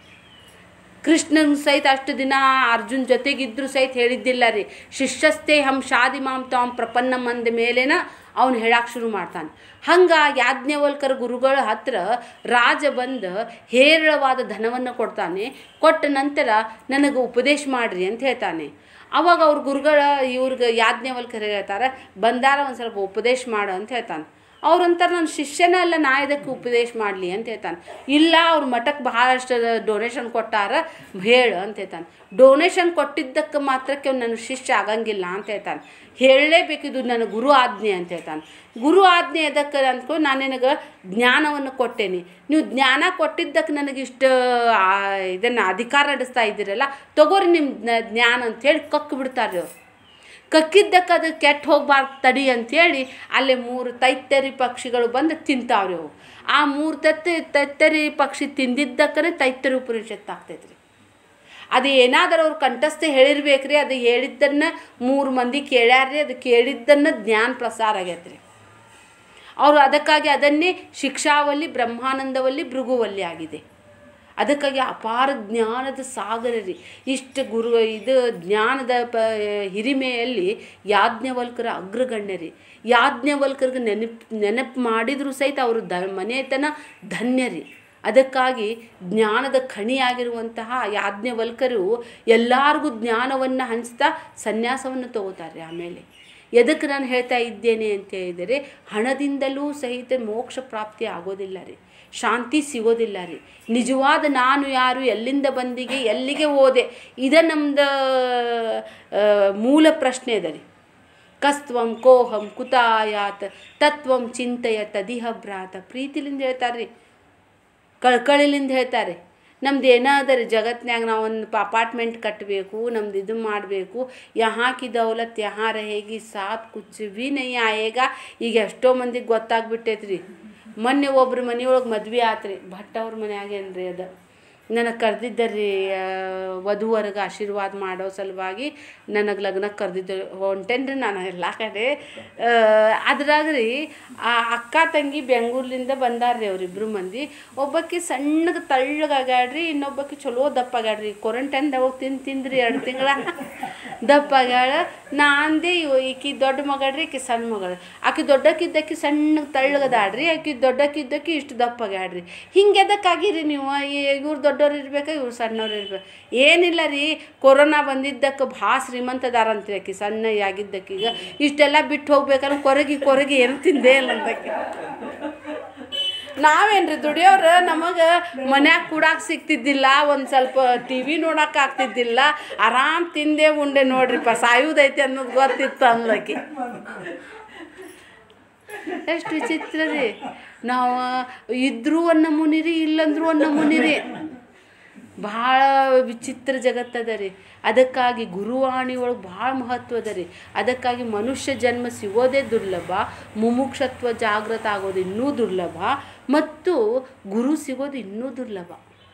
ಕೃಷ್ಣನ್ ಸಹಿತ ಅಷ್ಟು ದಿನ ಅರ್ಜುನ್ ಜೊತೆಗಿದ್ರು ಸಹಿತ ಹೇಳಿದ್ದಿಲ್ಲ ರೀ ಶಿಷ್ಯಸ್ಥೆ ಹಂ ಶಾದಿ ಮಾಂ ತಾಂ ಪ್ರಪನ್ನಂ ಅಂದ ಮೇಲೇನ ಅವನು ಹೇಳಕ್ಕೆ ಶುರು ಮಾಡ್ತಾನೆ ಹಂಗೆ ಯಾಜ್ಞವಲ್ಕರ ಗುರುಗಳ ಹತ್ರ ರಾಜ ಬಂದು ಹೇರಳವಾದ ಧನವನ್ನು ಕೊಡ್ತಾನೆ ಕೊಟ್ಟ ನಂತರ ನನಗೆ ಉಪದೇಶ ಮಾಡಿರಿ ಅಂತ ಹೇಳ್ತಾನೆ ಅವಾಗ ಅವ್ರ ಗುರುಗಳ ಇವ್ರಿಗೆ ಯಾಜ್ಞವಲ್ಕರ್ ಹೇಳ್ತಾರೆ ಬಂದಾರ ಒಂದು ಸ್ವಲ್ಪ ಉಪದೇಶ ಮಾಡು ಅಂತ ಹೇಳ್ತಾನೆ ಅವ್ರಂತಾರೆ ನನ್ನ ಶಿಷ್ಯನ ಅಲ್ಲ ನಾ ಇದಕ್ಕೆ ಉಪದೇಶ ಮಾಡಲಿ ಅಂತ ಹೇಳ್ತಾನೆ ಇಲ್ಲ ಅವ್ರ ಮಠಕ್ಕೆ ಬಹಳಷ್ಟು ಡೊನೇಷನ್ ಕೊಟ್ಟಾರ ಹೇಳು ಅಂತ ಹೇಳ್ತಾನೆ ಡೊನೇಷನ್ ಕೊಟ್ಟಿದ್ದಕ್ಕೆ ಮಾತ್ರಕ್ಕೆ ಅವ್ನು ನನ್ನ ಶಿಷ್ಯ ಆಗಂಗಿಲ್ಲ ಅಂತ ಹೇಳ್ತಾನೆ ಹೇಳಲೇಬೇಕಿದು ನನ್ನ ಗುರು ಆಜ್ಞೆ ಅಂತ ಹೇಳ್ತಾನೆ ಗುರು ಆಜ್ಞೆ ಎದಕ್ಕೆ ಅಂದ್ಕೊಂಡು ನಾನು ನಿನಗೆ ಜ್ಞಾನವನ್ನು ಕೊಟ್ಟೇನಿ ನೀವು ಜ್ಞಾನ ಕೊಟ್ಟಿದ್ದಕ್ಕೆ ನನಗೆ ಇಷ್ಟು ಇದನ್ನು ಅಧಿಕಾರ ನಡೆಸ್ತಾ ಇದ್ದೀರಲ್ಲ ತಗೋರಿ ನಿಮ್ಮ ಜ್ಞಾನ ಅಂಥೇಳಿ ಕಕ್ಕು ಬಿಡ್ತಾರೆ ಅವ್ರು ಕಕ್ಕಿದ್ದಕ್ಕೆ ಅದು ಕೆಟ್ಟ ಹೋಗ್ಬಾರ್ದು ತಡಿ ಅಂಥೇಳಿ ಅಲ್ಲಿ ಮೂರು ತೈತ್ತರಿ ಪಕ್ಷಿಗಳು ಬಂದು ತಿಂತಾವ್ರಿ ಅವು ಆ ಮೂರು ತತ್ತಿ ತೈತ್ತರಿ ಪಕ್ಷಿ ತಿಂದಿದ್ದಕ್ಕನೇ ತೈತ್ತರಿ ಉಪನಿಷತ್ತು ಆಗ್ತೈತ್ರಿ ಅದು ಏನಾದರೂ ಅವ್ರು ಕಂಠಸ್ಥ ಹೇಳಿರ್ಬೇಕ್ರಿ ಅದು ಹೇಳಿದ್ದನ್ನು ಮೂರು ಮಂದಿ ಕೇಳ್ಯಾರ್ರಿ ಅದು ಕೇಳಿದ್ದನ್ನು ಜ್ಞಾನ ಪ್ರಸಾರ ಆಗೈತ್ರಿ ಅವರು ಅದಕ್ಕಾಗಿ ಅದನ್ನೇ ಶಿಕ್ಷಾವಲ್ಲಿ ಬ್ರಹ್ಮಾನಂದವಲ್ಲಿ ಭೃಗುವಲ್ಲಿ ಆಗಿದೆ ಅದಕ್ಕಾಗಿ ಅಪಾರ ಜ್ಞಾನದ ಸಾಗರ ರೀ ಇಷ್ಟು ಗುರು ಇದು ಜ್ಞಾನದ ಪ ಹಿರಿಮೆಯಲ್ಲಿ ಯಾಜ್ಞವಲ್ಕರ ಅಗ್ರಗಣ್ಯ ರೀ ಯಾಜ್ಞವಲ್ಕರಿಗೆ ನೆನಪು ನೆನಪು ಮಾಡಿದರೂ ಸಹಿತ ಅವರು ದ ಮನೆತನ ಧನ್ಯ ರೀ ಅದಕ್ಕಾಗಿ ಜ್ಞಾನದ ಖಣಿಯಾಗಿರುವಂತಹ ಯಾಜ್ಞವಲ್ಕರು ಎಲ್ಲರಿಗೂ ಜ್ಞಾನವನ್ನು ಹಂಚ್ತಾ ಸನ್ಯಾಸವನ್ನು ತಗೋತಾರೆ ಆಮೇಲೆ ಎದಕ್ಕೆ ನಾನು ಹೇಳ್ತಾ ಇದ್ದೇನೆ ಅಂತ ಹೇಳಿದರೆ ಹಣದಿಂದಲೂ ಸಹಿತ ಮೋಕ್ಷ ಪ್ರಾಪ್ತಿ ಆಗೋದಿಲ್ಲ ರೀ ಶಾಂತಿ ಸಿಗೋದಿಲ್ಲ ರೀ ನಿಜವಾದ ನಾನು ಯಾರು ಎಲ್ಲಿಂದ ಬಂದಿಗೆ ಎಲ್ಲಿಗೆ ಹೋದೆ ಇದ ನಮ್ದು ಆ, ಮೂಲ ಪ್ರಶ್ನೆ ಅದ ರೀ ಕಸ್ತ್ವಂ ಕೋಹಂ ಕುತಾಯಾತ್ ತತ್ವಂ ಚಿಂತೆಯ ತದಿಹ ಭ್ರಾತ ಪ್ರೀತಿಲಿಂದ ಹೇಳ್ತಾರೆ ರೀ ಕಳ್ಕಳಿಲಿಂದ ಹೇಳ್ತಾರೆ ನಮ್ದು ಏನೋ ಅದ ರೀ ಜಗತ್ನ್ಯಾಗ ನಾವು ಒಂದು ಅಪಾರ್ಟ್ಮೆಂಟ್ ಕಟ್ಟಬೇಕು ನಮ್ದು ಇದು ಮಾಡಬೇಕು ಯಹಾಂ ಕಿ ದೌಲತ್ ಯಹಾಂ रहेगी ಸಾತ್ ಕುಚ್ ಭಿ ನೈ ಆಯೇಗ ಈಗ ಎಷ್ಟೋ ಮಂದಿಗೆ ಗೊತ್ತಾಗ್ಬಿಟ್ಟೈತೆ ರೀ ಮೊನ್ನೆ ಒಬ್ರು ಮನೆಯೊಳಗೆ ಮದ್ವೆ ಆತ್ರಿ ಭಟ್ ಅವ್ರ ಮನ್ಯಾಗೇನ್ರಿ ಅದು ನನಗೆ ಕರೆದಿದ್ದರಿ ವಧುವರ್ಗೆ ಆಶೀರ್ವಾದ ಮಾಡೋ ಸಲುವಾಗಿ ನನಗೆ ಲಗ್ನಕ್ಕೆ ಕರೆದಿದ್ದರು ಹೊಂಟೇನ್ರಿ ನಾನು ಎಲ್ಲ ಕಡೆ ಅದ್ರಾಗ ರೀ ಆ ಅಕ್ಕ ತಂಗಿ ಬೆಂಗಳೂರಿಂದ ಬಂದಾರ್ರಿ ಅವರಿಬ್ರು ಮಂದಿ ಒಬ್ಬಾಕಿ ಸಣ್ಣಗೆ ತಳ್ಳಗಾಗ್ಯಾಡ್ರಿ ಇನ್ನೊಬ್ಬಾಕಿ ಚಲೋ ದಪ್ಪಾಗ್ಯಾಡ್ರಿ ಕ್ವಾರಂಟೈನ್ದಾಗ ಹೋಗಿ ತಿಂದು ತಿಂದ್ರಿ ಎರಡು ತಿಂಗಳ ದಪ್ಪಾಗ್ಯಾಳ ನಾ ಅಂದೆ ಇವ್ ಈಕಿ ದೊಡ್ಡ ಮಗಳ್ರಿ ಈಕಿ ಸಣ್ಣ ಮಗಳು ಆಕಿ ದೊಡ್ಡಕ್ಕಿದ್ದಕ್ಕಿ ಸಣ್ಣ ತಳ್ಳಗದಾಡ್ರಿ ಆಕಿ ದೊಡ್ಡಕ್ಕಿದ್ದಕ್ಕಿ ಇಷ್ಟು ದಪ್ಪಾಗ್ಯಾಡ್ರಿ ಹಿಂಗೆ ಎದಕ್ಕಾಗಿರಿ ನೀವು ಇವ್ರು ದೊಡ್ಡವ್ರು ಇರ್ಬೇಕಾ ಇವ್ರು ಸಣ್ಣವ್ರು ಇರ್ಬೇಕು ಏನಿಲ್ಲ ರೀ ಕೊರೋನಾ ಬಂದಿದ್ದಕ್ಕೆ ಭಾಳ ಶ್ರೀಮಂತದಾರಂತ್ರಿ ಆಕಿ ಸಣ್ಣ ಆಗಿದ್ದಕ್ಕೆ ಈಗ ಇಷ್ಟೆಲ್ಲ ಬಿಟ್ಟು ಹೋಗ್ಬೇಕಂದ್ರೆ ಕೊರಗಿ ಕೊರಗಿ ಏನು ತಿಂದೇ ಇಲ್ಲ ಅಂತಕ್ಕೆ ನಾವೇನ್ರಿ ದುಡಿಯೋರು ನಮಗೆ ಮನ್ಯಾಗ ಕೂಡಾಕ ಸಿಗ್ತಿದ್ದಿಲ್ಲ ಒಂದು ಸ್ವಲ್ಪ ಟಿ ವಿ ನೋಡಕ್ಕೆ ಆಗ್ತಿದ್ದಿಲ್ಲ ಆರಾಮ್ ತಿಂದೆ ಉಂಡೆ ನೋಡ್ರಿಪ್ಪ ಸಾಯುವುದೈತಿ ಅನ್ನೋದು ಗೊತ್ತಿತ್ತು ಅನ್ಲಕ್ಕಿ ಎಷ್ಟು ವಿಚಿತ್ರ ರೀ ನಾವು ಇದ್ರೂ ಒಂದು ನಮೂನಿ ರೀ ಇಲ್ಲಂದ್ರೂ ಒಂದು ನಮೂನಿ ರೀ ಭಾಳ ವಿಚಿತ್ರ ಜಗತ್ತದ ರೀ ಅದಕ್ಕಾಗಿ ಗುರುವಾಣಿ ಒಳಗೆ ಭಾಳ ಮಹತ್ವ ಅದ ರೀ ಅದಕ್ಕಾಗಿ ಮನುಷ್ಯ ಜನ್ಮ ಸಿಗೋದೇ ದುರ್ಲಭ ಮುಮುಕ್ಷತ್ವ ಜಾಗೃತ ಆಗೋದು ಇನ್ನೂ ದುರ್ಲಭ ಮತ್ತು ಗುರು ಸಿಗೋದು ಇನ್ನೂ ದುರ್ಲಭ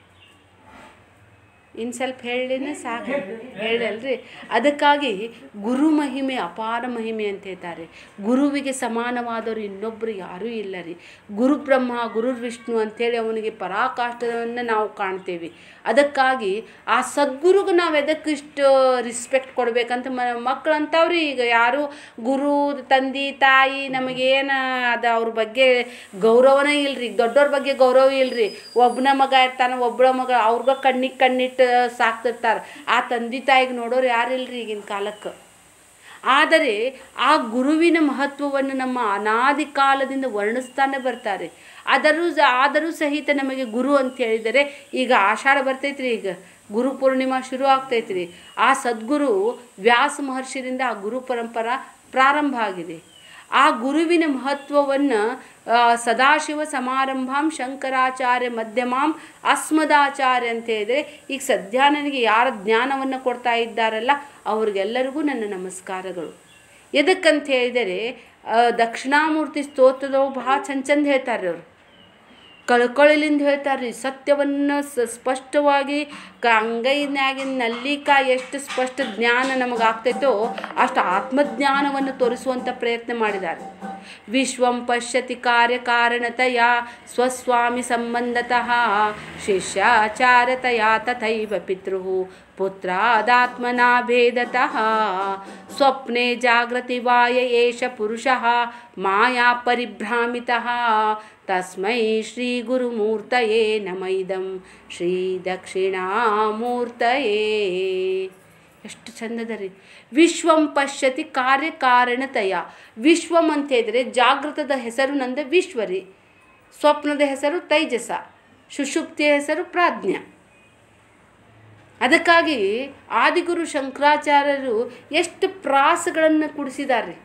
ಇನ್ನು ಸ್ವಲ್ಪ ಹೇಳಿನೇ ಸಾಕು ಹೇಳಲ್ರಿ ಅದಕ್ಕಾಗಿ ಗುರು ಮಹಿಮೆ ಅಪಾರ ಮಹಿಮೆ ಅಂತ ಹೇಳ್ತಾರೆ ಗುರುವಿಗೆ ಸಮಾನವಾದವರು ಇನ್ನೊಬ್ಬರು ಯಾರೂ ಇಲ್ಲ ರೀ ಗುರು ಬ್ರಹ್ಮ ಗುರು ವಿಷ್ಣು ಅಂಥೇಳಿ ಅವನಿಗೆ ಪರಾಕಾಷ್ಠವನ್ನು ನಾವು ಕಾಣ್ತೇವೆ ಅದಕ್ಕಾಗಿ ಆ ಸದ್ಗುರುಗೆ ನಾವು ಎದಕ್ಕೆ ಇಷ್ಟು ರಿಸ್ಪೆಕ್ಟ್ ಕೊಡ್ಬೇಕಂತ ಮ ಮಕ್ಳು ಅಂತಾವ್ರಿ ಈಗ ಯಾರು ಗುರು ತಂದೆ ತಾಯಿ ನಮಗೇನು ಅದು ಅವ್ರ ಬಗ್ಗೆ ಗೌರವನೇ ಇಲ್ರಿ ದೊಡ್ಡವ್ರ ಬಗ್ಗೆ ಗೌರವ ಇಲ್ರಿ ಒಬ್ಬನ ಮಗ ಇರ್ತಾನೆ ಒಬ್ಬಳ ಮಗ ಅವ್ರಿಗ ಕಣ್ಣಿಗೆ ಕಣ್ಣಿಟ್ಟು ಸಾಕ್ತಿರ್ತಾರೆ ಆ ತಂದೆ ತಾಯಿಗೆ ನೋಡೋರು ಯಾರಿಲ್ರಿ ಈಗಿನ ಕಾಲಕ್ಕೆ ಆದರೆ ಆ ಗುರುವಿನ ಮಹತ್ವವನ್ನು ನಮ್ಮ ಅನಾದಿ ಕಾಲದಿಂದ ವರ್ಣಿಸ್ತಾನೆ ಬರ್ತಾರೆ ಆದರೂ ಸ- ಆದರೂ ಸಹಿತ ನಮಗೆ ಗುರು ಅಂತ ಹೇಳಿದರೆ ಈಗ ಆಷಾಢ ಬರ್ತೈತ್ರಿ ಈಗ ಗುರು ಪೂರ್ಣಿಮಾ ಶುರು ಆಗ್ತೈತ್ರಿ ಆ ಸದ್ಗುರು ವ್ಯಾಸ ಮಹರ್ಷಿರಿಂದ ಆ ಗುರು ಪರಂಪರ ಪ್ರಾರಂಭ ಆಗಿದೆ ಆ ಗುರುವಿನ ಮಹತ್ವವನ್ನು ಸದಾಶಿವ ಸಮಾರಂಭಾಂ ಶಂಕರಾಚಾರ್ಯ ಮಧ್ಯಮಾಂ ಅಸ್ಮದಾಚಾರ್ಯ ಅಂತ ಹೇಳಿದರೆ ಈಗ ಸದ್ಯ ನನಗೆ ಯಾರ ಜ್ಞಾನವನ್ನು ಕೊಡ್ತಾ ಇದ್ದಾರಲ್ಲ ಅವ್ರಿಗೆಲ್ಲರಿಗೂ ನನ್ನ ನಮಸ್ಕಾರಗಳು ಎದಕ್ಕಂತ ಹೇಳಿದರೆ ಆ, ದಕ್ಷಿಣಾಮೂರ್ತಿ ಸ್ತೋತ್ರದೊಳಗೆ ಭಾಳ ಚಂದ ಚಂದ ಹೇಳ್ತಾರೆ ಅವರು ಕಳ್ಕೊಳ್ಳಿಲಿಂದ ಹೇಳ್ತಾರೆ ರೀ ಸತ್ಯವನ್ನು ಸ ಸ್ಪಷ್ಟವಾಗಿ ಕ ಅಂಗೈನಾಗಿನ ನಲ್ಲಿಕಾಯಿ ಎಷ್ಟು ಸ್ಪಷ್ಟ ಜ್ಞಾನ ನಮಗಾಗ್ತೈತೋ ಅಷ್ಟು ಆತ್ಮಜ್ಞಾನವನ್ನು ತೋರಿಸುವಂಥ ಪ್ರಯತ್ನ ಮಾಡಿದ್ದಾರೆ ವಿಶ್ವಂ ಪಶ್ಯತಿ ಕಾರ್ಯಕಾರಣತೆಯ ಸ್ವಸ್ವಾಮಿ ಸಂಬಂಧತಃ ಶಿಷ್ಯಾಚಾರತೆಯ ತಥೈವ ಪಿತೃ ಪುತ್ರಾದಾತ್ಮನಾ ಭೇದತಃ ಸ್ವಪ್ನೆ ಜಾಗೃತಿ ವಾಯ ಏಷ ಪುರುಷಃ ಮಾಯಾ ಪರಿಭ್ರಾಮಿತಃ ತಸ್ಮೈ ಶ್ರೀ ಗುರುಮೂರ್ತಯೇ ನಮೈದಂ ಶ್ರೀ ದಕ್ಷಿಣಾಮೂರ್ತಯೇ ಎಷ್ಟು ಚಂದದ ರೀ ವಿಶ್ವಂ ಪಶ್ಯತಿ ಕಾರ್ಯಕಾರಣತೆಯ ವಿಶ್ವಂ ಅಂತ ಹೇಳಿದ್ರೆ ಜಾಗೃತದ ಹೆಸರು ನಂದು ವಿಶ್ವ ರೀ ಸ್ವಪ್ನದ ಹೆಸರು ತೈಜಸ ಸುಷುಪ್ತಿಯ ಹೆಸರು ಪ್ರಾಜ್ಞ ಅದಕ್ಕಾಗಿ ಆದಿಗುರು ಶಂಕರಾಚಾರ್ಯರು ಎಷ್ಟು ಪ್ರಾಸಗಳನ್ನು ಕುಡಿಸಿದ್ದಾರೆ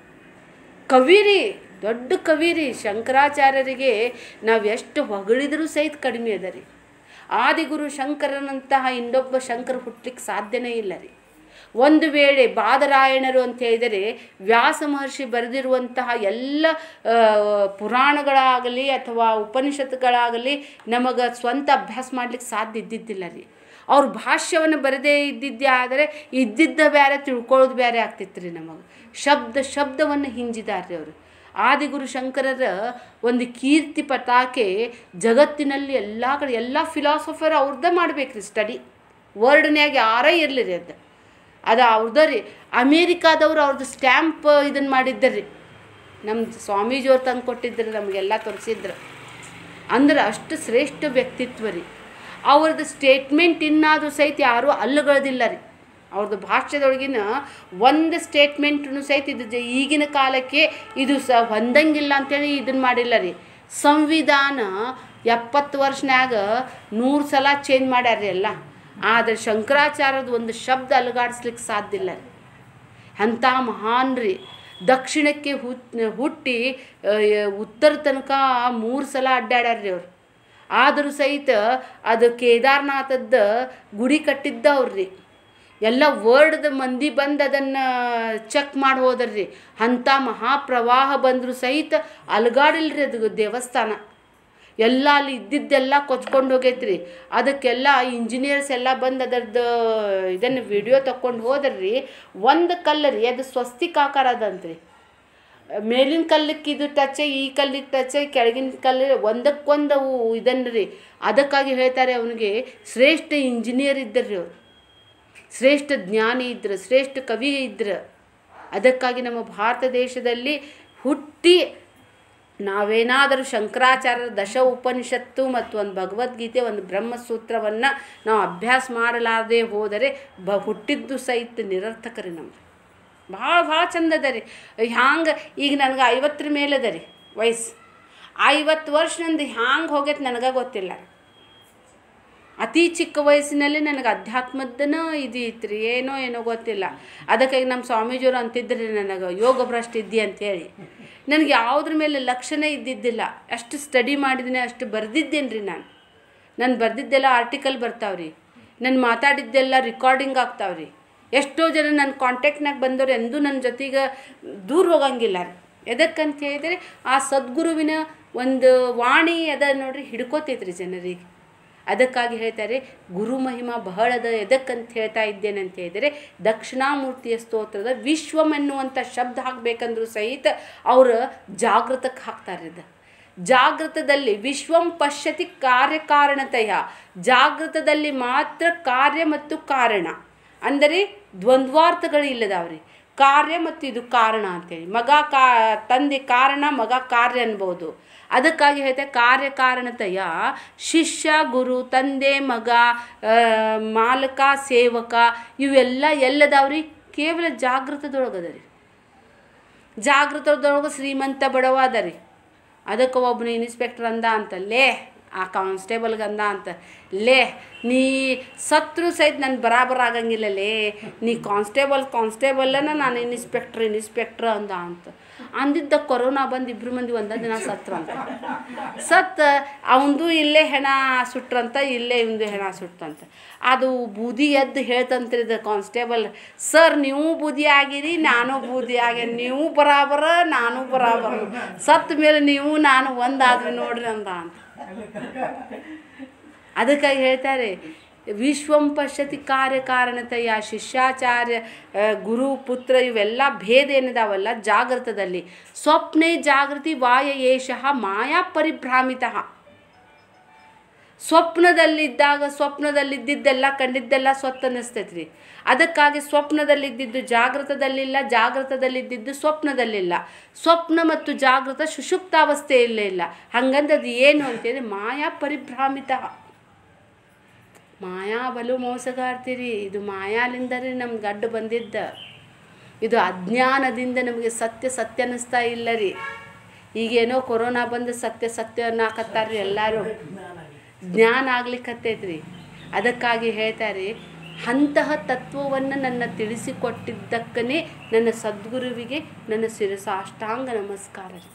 ಕವಿರಿ ದೊಡ್ಡ ಕವಿರಿ ಶಂಕರಾಚಾರ್ಯರಿಗೆ ನಾವು ಎಷ್ಟು ಹೊಗಳಿದರೂ ಸಹಿತ ಕಡಿಮೆ ಅದ ರೀ ಆದಿಗುರು ಶಂಕರನಂತಹ ಇನ್ನೊಬ್ಬ ಶಂಕರ ಹುಟ್ಲಿಕ್ಕೆ ಸಾಧ್ಯನೇ ಇಲ್ಲ ರೀ ಒಂದು ವೇಳೆ ಬಾದರಾಯಣರು ಅಂತ ಹೇಳಿದರೆ ವ್ಯಾಸ ಮಹರ್ಷಿ ಬರೆದಿರುವಂತಹ ಎಲ್ಲ ಆ, ಪುರಾಣಗಳಾಗಲಿ ಅಥವಾ ಉಪನಿಷತ್ತುಗಳಾಗಲಿ ನಮಗೆ ಸ್ವಂತ ಅಭ್ಯಾಸ ಮಾಡ್ಲಿಕ್ಕೆ ಸಾಧ್ಯ ಇದ್ದಿದ್ದಿಲ್ಲ ರೀ ಅವ್ರ ಭಾಷ್ಯವನ್ನು ಬರದೇ ಇದ್ದಿದ್ದೇ ಆದರೆ ಇದ್ದಿದ್ದ ಬೇರೆ ತಿಳ್ಕೊಳ್ಳೋದು ಬೇರೆ ಆಗ್ತಿತ್ತು ರೀ ನಮಗೆ ಶಬ್ದ ಶಬ್ದವನ್ನು ಹಿಂಜಿದಾರ್ರಿ ಅವರು ಆದಿಗುರು ಶಂಕರರ ಒಂದು ಕೀರ್ತಿ ಪತಾಕೆ ಜಗತ್ತಿನಲ್ಲಿ ಎಲ್ಲ ಕಡೆ ಎಲ್ಲ ಫಿಲಾಸಫರ್ ಅವ್ರದ್ದೇ ಮಾಡ್ಬೇಕ್ರಿ ಸ್ಟಡಿ ವರ್ಡ್ನ್ಯಾಗ ಯಾರೇ ಇರಲಿ ರೀ ಅದು ಅದು ಅವ್ರದ್ದು ರೀ ಅಮೇರಿಕಾದವ್ರು ಅವ್ರದ್ದು ಸ್ಟ್ಯಾಂಪ್ ಇದನ್ನು ಮಾಡಿದ್ದರಿ ನಮ್ಮ ಸ್ವಾಮೀಜಿಯವ್ರು ತಂದು ಕೊಟ್ಟಿದ್ರು ನಮಗೆಲ್ಲ ತೋರಿಸಿದ್ರು ಅಂದ್ರೆ ಅಷ್ಟು ಶ್ರೇಷ್ಠ ವ್ಯಕ್ತಿತ್ವ ರೀ ಅವ್ರದ್ದು ಸ್ಟೇಟ್ಮೆಂಟ್ ಇನ್ನಾದರೂ ಸಹಿತ ಯಾರೂ ಅಲ್ಲುಗಳದಿಲ್ಲ ರೀ ಅವ್ರದ್ದು ಭಾಷ್ಯದೊಳಗಿನ ಒಂದು ಸ್ಟೇಟ್ಮೆಂಟ್ನು ಸಹಿತ ಇದು ಜ- ಈಗಿನ ಕಾಲಕ್ಕೆ ಇದು ಸ ಹೊಂದಂಗಿಲ್ಲ ಅಂತೇಳಿ ಇದನ್ನು ಮಾಡಿಲ್ಲ ರೀ ಸಂವಿಧಾನ ಎಪ್ಪತ್ತು ವರ್ಷನ್ಯಾಗ ನೂರು ಸಲ ಚೇಂಜ್ ಮಾಡ್ಯಾರ ರೀ ಎಲ್ಲ ಆದರೆ ಶಂಕರಾಚಾರ್ಯದ ಒಂದು ಶಬ್ದ ಅಲುಗಾಡಿಸ್ಲಿಕ್ಕೆ ಸಾಧ್ಯ ಇಲ್ಲ ರೀ ಅಂಥ ಮಹಾನ್ ರೀ ದಕ್ಷಿಣಕ್ಕೆ ಹುಟ್ ಹುಟ್ಟಿ ಆ, ಉತ್ತರ ತನಕ ಮೂರು ಸಲ ಅಡ್ಡಾಡ್ಯಾರ್ರಿ ಅವ್ರು ಆದರೂ ಸಹಿತ ಅದು ಕೇದಾರ್ನಾಥದ ಗುಡಿ ಕಟ್ಟಿದ್ದ ಅವ್ರಿ ಎಲ್ಲ ವರ್ಲ್ಡ್ದ ಮಂದಿ ಬಂದು ಅದನ್ನು ಚೆಕ್ ಮಾಡಿ ಹೋದ್ರಿ ಅಂಥ ಮಹಾಪ್ರವಾಹ ಬಂದರೂ ಸಹಿತ ಅಲಗಾಡಿಲ್ರಿ ಅದು ದೇವಸ್ಥಾನ ಎಲ್ಲ ಅಲ್ಲಿ ಇದ್ದಿದ್ದೆಲ್ಲ ಕೊಚ್ಕೊಂಡು ಹೋಗೈತ್ರಿ ಅದಕ್ಕೆಲ್ಲ ಇಂಜಿನಿಯರ್ಸ್ ಎಲ್ಲ ಬಂದು ಅದರದ್ದು ಇದನ್ನು ವಿಡಿಯೋ ತಕೊಂಡು ಹೋದ್ರಿ ಒಂದು ಕಲ್ಲು ರೀ ಅದು ಸ್ವಸ್ತಿಕ್ ಆಕಾರ ಅದಂತ್ರಿ ಮೇಲಿನ ಕಲ್ಲಿಗೆ ಇದು ಟಚ್ ಈ ಕಲ್ಲಿಗೆ ಟಚ್ ಕೆಳಗಿನ ಕಲ್ಲು ಒಂದಕ್ಕೊಂದು ಅವು ಇದನ್ನು ರೀ ಅದಕ್ಕಾಗಿ ಹೇಳ್ತಾರೆ ಅವನಿಗೆ ಶ್ರೇಷ್ಠ ಇಂಜಿನಿಯರ್ ಇದ್ದರ್ರಿ ಅವರು ಶ್ರೇಷ್ಠ ಜ್ಞಾನಿ ಇದ್ರು ಶ್ರೇಷ್ಠ ಕವಿ ಇದ್ರು ಅದಕ್ಕಾಗಿ ನಮ್ಮ ಭಾರತ ದೇಶದಲ್ಲಿ ಹುಟ್ಟಿ ನಾವೇನಾದರೂ ಶಂಕರಾಚಾರ್ಯರ ದಶ ಉಪನಿಷತ್ತು ಮತ್ತು ಒಂದು ಭಗವದ್ಗೀತೆ ಒಂದು ಬ್ರಹ್ಮಸೂತ್ರವನ್ನು ನಾವು ಅಭ್ಯಾಸ ಮಾಡಲಾರದೆ ಹೋದರೆ ಬ ಹುಟ್ಟಿದ್ದು ಸಹಿತ ನಿರರ್ಥಕರಿ ನಮ್ದು ಭಾಳ ಭಾಳ ಚಂದ ಅದ ರೀ ಹ್ಯಾಂಗೆ ಈಗ ನನಗೆ ಐವತ್ತರ ಮೇಲೆ ಅದ ರೀ ವಯಸ್ಸು ಐವತ್ತು ವರ್ಷ ನಂದು ಹ್ಯಾಂಗೆ ಹೋಗೈತೆ ನನಗೆ ಗೊತ್ತಿಲ್ಲ ಅತಿ ಚಿಕ್ಕ ವಯಸ್ಸಿನಲ್ಲಿ ನನಗೆ ಅಧ್ಯಾತ್ಮದನ ಇದು ಇತ್ತು ರೀ ಏನೋ ಏನೋ ಗೊತ್ತಿಲ್ಲ ಅದಕ್ಕಾಗಿ ನಮ್ಮ ಸ್ವಾಮೀಜಿಯವರು ಅಂತಿದ್ರಿ ನನಗೆ ಯೋಗ ಭ್ರಷ್ಟ ಇದ್ದಿ ಅಂತೇಳಿ ನನಗೆ ಯಾವುದ್ರ ಮೇಲೆ ಲಕ್ಷಣ ಇದ್ದಿದ್ದಿಲ್ಲ ಅಷ್ಟು ಸ್ಟಡಿ ಮಾಡಿದ್ದೀನಿ ಅಷ್ಟು ಬರೆದಿದ್ದೇನೆ ರೀ ನಾನು ನಾನು ಬರೆದಿದ್ದೆಲ್ಲ ಆರ್ಟಿಕಲ್ ಬರ್ತಾವ್ರಿ ನಾನು ಮಾತಾಡಿದ್ದೆಲ್ಲ ರಿಕಾರ್ಡಿಂಗ್ ಆಗ್ತಾವ್ರಿ ಎಷ್ಟೋ ಜನ ನನ್ನ ಕಾಂಟ್ಯಾಕ್ಟ್ನಾಗ ಬಂದವ್ರು ಎಂದೂ ನನ್ನ ಜೊತೆಗೆ ದೂರ ಹೋಗಂಗಿಲ್ಲ ರೀ ಎದಕ್ಕಂತ ಹೇಳಿದರೆ ಆ ಸದ್ಗುರುವಿನ ಒಂದು ವಾಣಿ ಅದ ನೋಡ್ರಿ ಹಿಡ್ಕೋತೈತ್ರಿ ಜನರಿಗೆ ಅದಕ್ಕಾಗಿ ಹೇಳ್ತಾರೆ ಗುರು ಮಹಿಮಾ ಬಹಳದ ಎದಕ್ಕಂತ ಹೇಳ್ತಾ ಇದ್ದೇನೆ ಅಂತ ಹೇಳಿದರೆ ದಕ್ಷಿಣಾಮೂರ್ತಿಯ ಸ್ತೋತ್ರದ ವಿಶ್ವಂ ಎನ್ನುವಂಥ ಶಬ್ದ ಹಾಕಬೇಕಂದ್ರೂ ಸಹಿತ ಅವರು ಜಾಗೃತಕ್ಕೆ ಹಾಕ್ತಾರೆ ಇದು ಜಾಗೃತದಲ್ಲಿ ವಿಶ್ವಂ ಪಶ್ಯತಿ ಕಾರ್ಯಕಾರಣತೆಯ ಜಾಗೃತದಲ್ಲಿ ಮಾತ್ರ ಕಾರ್ಯ ಮತ್ತು ಕಾರಣ ಅಂದರೆ ದ್ವಂದ್ವಾರ್ಥಗಳು ಇಲ್ಲದವ್ರಿ ಕಾರ್ಯ ಮತ್ತು ಇದು ಕಾರಣ ಅಂತೇಳಿ ಮಗ ಕಾ ತಂದೆ ಕಾರಣ ಮಗ ಕಾರ್ಯ ಅನ್ಬೋದು ಅದಕ್ಕಾಗಿ ಹೇಳ್ತೆ ಕಾರ್ಯಕಾರಣತೆಯ ಶಿಷ್ಯ ಗುರು ತಂದೆ ಮಗ ಆ, ಮಾಲಕ ಸೇವಕ ಇವೆಲ್ಲ ಎಲ್ಲದವ್ರಿ ಕೇವಲ ಜಾಗೃತದೊಳಗದ ರೀ ಜಾಗೃತದೊಳಗೆ ಶ್ರೀಮಂತ ಬಡವ ಅದ ರೀ ಅದಕ್ಕೆ ಒಬ್ಬನು ಇನ್ಸ್ಪೆಕ್ಟರ್ ಅಂದ ಅಂತ ಲೇ ಆ ಕಾನ್ಸ್ಟೇಬಲ್ಗೆ ಅಂದ ಅಂತ ಲೇ ನೀ ಸತ್ರು ಸಹಿತ ನನ್ನ ಬರಾಬರ್ ಆಗಂಗಿಲ್ಲ ಲೇ ನೀ ಕಾನ್ಸ್ಟೇಬಲ್ ಕಾನ್ಸ್ಟೇಬಲ್ಲನ ನಾನು ಇನ್ಸ್ಪೆಕ್ಟ್ರ್ ಇನ್ಸ್ಪೆಕ್ಟ್ರ್ ಅಂದ ಅಂತ ಅಂದಿದ್ದ ಕೊರೋನಾ ಬಂದು ಇಬ್ರು ಮಂದಿ ಒಂದ ದಿನ ಸತ್ರಂತ ಸತ್ ಅವಂದು ಇಲ್ಲೇ ಹೆಣ ಸುಟ್ರಂತ ಇಲ್ಲೇ ಇವಂದು ಹೆಣ ಸುಟ್ಟಂತ ಅದು ಬೂದಿ ಎದ್ದು ಹೇಳ್ತಂತ್ರಿ ಇದು ಕಾನ್ಸ್ಟೇಬಲ್ ಸರ್ ನೀವು ಬೂದಿ ಆಗಿರಿ ನಾನು ಬೂದಿ ಆಗ್ಯಾನ ನೀವು ಬರಾಬರ ನಾನು ಬರಾಬರ ಸತ್ತ ಮೇಲೆ ನೀವು ನಾನು ಒಂದಾದ್ವಿ ನೋಡ್ರಿ ಅಂದ ಅಂತ ಅದಕ್ಕಾಗಿ ಹೇಳ್ತಾರೆ ವಿಶ್ವಂ ಪಶ್ಯತಿ ಕಾರ್ಯಕಾರಣತೆಯ ಶಿಷ್ಯಾಚಾರ್ಯ ಆ, ಗುರು ಪುತ್ರ ಇವೆಲ್ಲ ಭೇದ ಏನಿದಾವಲ್ಲ ಜಾಗೃತದಲ್ಲಿ ಸ್ವಪ್ನೆ ಜಾಗೃತಿ ವಾಯ ಏಷಃ ಮಾಯಾ ಪರಿಭ್ರಾಮಿತ ಸ್ವಪ್ನದಲ್ಲಿದ್ದಾಗ ಸ್ವಪ್ನದಲ್ಲಿದ್ದಿದ್ದೆಲ್ಲ ಕಂಡಿದ್ದೆಲ್ಲ ಸ್ವತ್ತು ಅನ್ನಿಸ್ತೈತೆ ರೀ ಅದಕ್ಕಾಗಿ ಸ್ವಪ್ನದಲ್ಲಿದ್ದಿದ್ದು ಜಾಗೃತದಲ್ಲಿಲ್ಲ ಜಾಗೃತದಲ್ಲಿದ್ದಿದ್ದು ಸ್ವಪ್ನದಲ್ಲಿಲ್ಲ ಸ್ವಪ್ನ ಮತ್ತು ಜಾಗೃತ ಸುಷುಪ್ತಾವಸ್ಥೆಯಲ್ಲೇ ಇಲ್ಲ ಹಂಗಂದ್ರೆ ಅದು ಏನು ಅಂತೇಳಿ ಮಾಯಾ ಪರಿಭ್ರಾಮಿತ ಮಾಯಾ ಬಲು ಮೋಸಗಾರ್ತೀರಿ ಇದು ಮಾಯಾಲಿಂದನೇ ನಮ್ಗೆ ಅಡ್ಡು ಬಂದಿದ್ದ ಇದು ಅಜ್ಞಾನದಿಂದ ನಮಗೆ ಸತ್ಯ ಸತ್ಯ ಅನ್ನಿಸ್ತಾ ಇಲ್ಲ ರೀ ಈಗೇನೋ ಕೊರೋನಾ ಬಂದು ಸತ್ಯ ಸತ್ಯ ಅನ್ನಕತ್ತಾರ್ರಿ ಎಲ್ಲರೂ ಜ್ಞಾನ ಆಗ್ಲಿಕ್ಕತ್ತೈತ್ರಿ ಅದಕ್ಕಾಗಿ ಹೇಳ್ತಾರೆ ಅಂತಹ ತತ್ವವನ್ನು ನನ್ನ ತಿಳಿಸಿಕೊಟ್ಟಿದ್ದಕ್ಕನೇ ನನ್ನ ಸದ್ಗುರುವಿಗೆ ನನ್ನ ಶಿರಸಾಷ್ಟಾಂಗ ನಮಸ್ಕಾರ ರೀ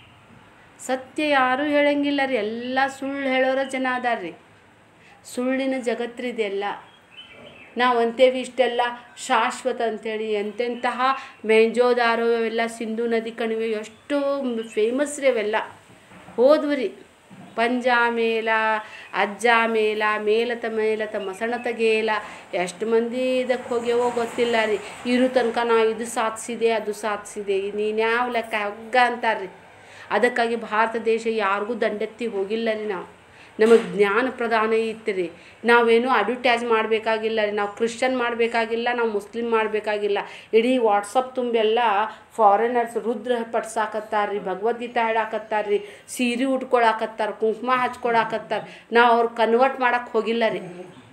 ಸತ್ಯ ಯಾರೂ ಹೇಳಂಗಿಲ್ಲ ರೀ ಎಲ್ಲ ಸುಳ್ಳು ಹೇಳೋರ ಜನ ಅದಾರ್ರಿ ಸುಳ್ಳಿನ ಜಗತ್ರಿದೆ ಎಲ್ಲ ನಾವು ಅಂತೇವಿ ಇಷ್ಟೆಲ್ಲ ಶಾಶ್ವತ ಅಂಥೇಳಿ ಎಂತೆಂತಹ ಮೆಂಜೋದಾರೋ ಅವೆಲ್ಲ ಸಿಂಧು ನದಿ ಕಣಿವೆ ಎಷ್ಟು ಫೇಮಸ್ ರೀ ಅವೆಲ್ಲ ಹೋದ್ವು ರೀ ಪಂಜ ಮೇಲ ಅಜ್ಜ ಮೇಲ ಮೇಲತ ಮೇಲತ ಮಸಣತ ಗೇಲ ಎಷ್ಟು ಮಂದಿ ಇದಕ್ಕೆ ಹೋಗ್ಯವೋ ಗೊತ್ತಿಲ್ಲ ರೀ ಇರು ತನಕ ನಾ ಇದು ಸಾಧಿಸಿದೆ ಅದು ಸಾಧಿಸಿದೆ ನೀನು ಯಾವ ಲೆಕ್ಕ ಹಗ್ಗ ಅಂತಾರ್ರಿ ಅದಕ್ಕಾಗಿ ಭಾರತ ದೇಶ ಯಾರಿಗೂ ದಂಡೆತ್ತಿ ಹೋಗಿಲ್ಲ ರೀ ನಾವು ನಮಗೆ ಜ್ಞಾನ ಪ್ರದಾನ ಇತ್ತು ರೀ ನಾವೇನು ಅಡ್ವರ್ಟೈಸ್ ಮಾಡಬೇಕಾಗಿಲ್ಲ ರೀ ನಾವು ಕ್ರಿಶ್ಚನ್ ಮಾಡಬೇಕಾಗಿಲ್ಲ ನಾವು ಮುಸ್ಲಿಮ್ ಮಾಡಬೇಕಾಗಿಲ್ಲ ಇಡೀ ವಾಟ್ಸಪ್ ತುಂಬೆಲ್ಲ ಫಾರಿನರ್ಸ್ ರುದ್ರ ಪಟ್ಸಾಕತ್ತಾರ ರೀ ಭಗವದ್ಗೀತೆ ಹೇಳಾಕತ್ತಾರ ರೀ ಸೀರೆ ಉಟ್ಕೊಳಕತ್ತಾರ ಕುಂಕುಮ ಹಚ್ಕೊಳಕತ್ತಾರ ನಾವು ಅವ್ರು ಕನ್ವರ್ಟ್ ಮಾಡಕ್ಕೆ ಹೋಗಿಲ್ಲ ರೀ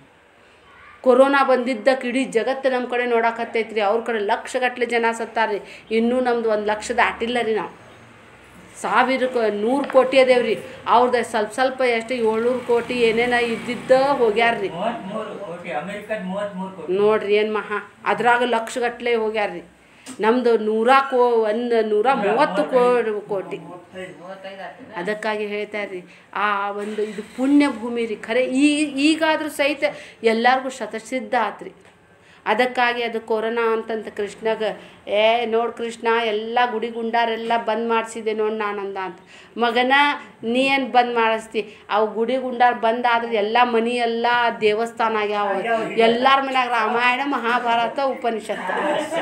ಕೊರೋನಾ ಬಂದಿದ್ದಕ್ಕೆ ಇಡೀ ಜಗತ್ತು ನಮ್ಮ ಕಡೆ ನೋಡಕತ್ತೈತ್ರಿ ಅವ್ರ ಕಡೆ ಲಕ್ಷಗಟ್ಟಲೆ ಜನ ಸತ್ತಾರ್ರಿ ಇನ್ನೂ ನಮ್ದು ಒಂದು ಲಕ್ಷ ದಾಟಿಲ್ಲ ರೀ ನಾವು ಸಾವಿರ ಕೋ ನೂರು ಕೋಟಿ ಅದೇವ್ರಿ ಅವ್ರದ್ದು ಸ್ವಲ್ಪ ಸ್ವಲ್ಪ ಎಷ್ಟು ಏಳ್ನೂರು ಕೋಟಿ ಏನೇನ ಇದ್ದಿದ್ದ ಹೋಗ್ಯಾರ್ರಿ ಮೂವತ್ಮೂರು ಕೋಟಿ ಅಮೆರಿಕದ ಮೂವತ್ಮೂರು ಕೋಟಿ ನೋಡ್ರಿ ಏನು ಮಹಾ ಅದ್ರಾಗ ಲಕ್ಷಗಟ್ಟಲೆ ಹೋಗ್ಯಾರ್ರಿ ನಮ್ದು ನೂರ ಕೋ ಒಂದು ನೂರ ಮೂವತ್ತು ಕೋ ಕೋಟಿ ಅದಕ್ಕಾಗಿ ಹೇಳ್ತಾರೆ ಆ ಒಂದು ಇದು ಪುಣ್ಯ ಭೂಮಿ ರೀ ಖರೆ ಈ ಈಗಾದರೂ ಸಹಿತ ಎಲ್ಲರಿಗೂ ಶತಸಿದ್ಧ ಆತ್ರಿ ಅದಕ್ಕಾಗಿ ಅದು ಕೊರೋನಾ ಅಂತಂತ ಕೃಷ್ಣಗ ಏ ನೋಡು ಕೃಷ್ಣ ಎಲ್ಲ ಗುಡಿ ಗುಂಡಾರೆಲ್ಲ ಬಂದ್ ಮಾಡಿಸಿದೆ ನೋಡಿ ನಾನಂದ ಅಂತ ಮಗನ ನೀ ಏನು ಬಂದ್ ಮಾಡಿಸ್ತಿ ಅವು ಗುಡಿ ಗುಂಡಾರ ಬಂದ್ ಆದ್ರೆ ಎಲ್ಲ ಮನಿ ಎಲ್ಲ ದೇವಸ್ಥಾನ ಆಗ್ಯಾವ ಎಲ್ಲಾರ ಮನ್ಯಾಗ ರಾಮಾಯಣ ಮಹಾಭಾರತ ಉಪನಿಷತ್ತು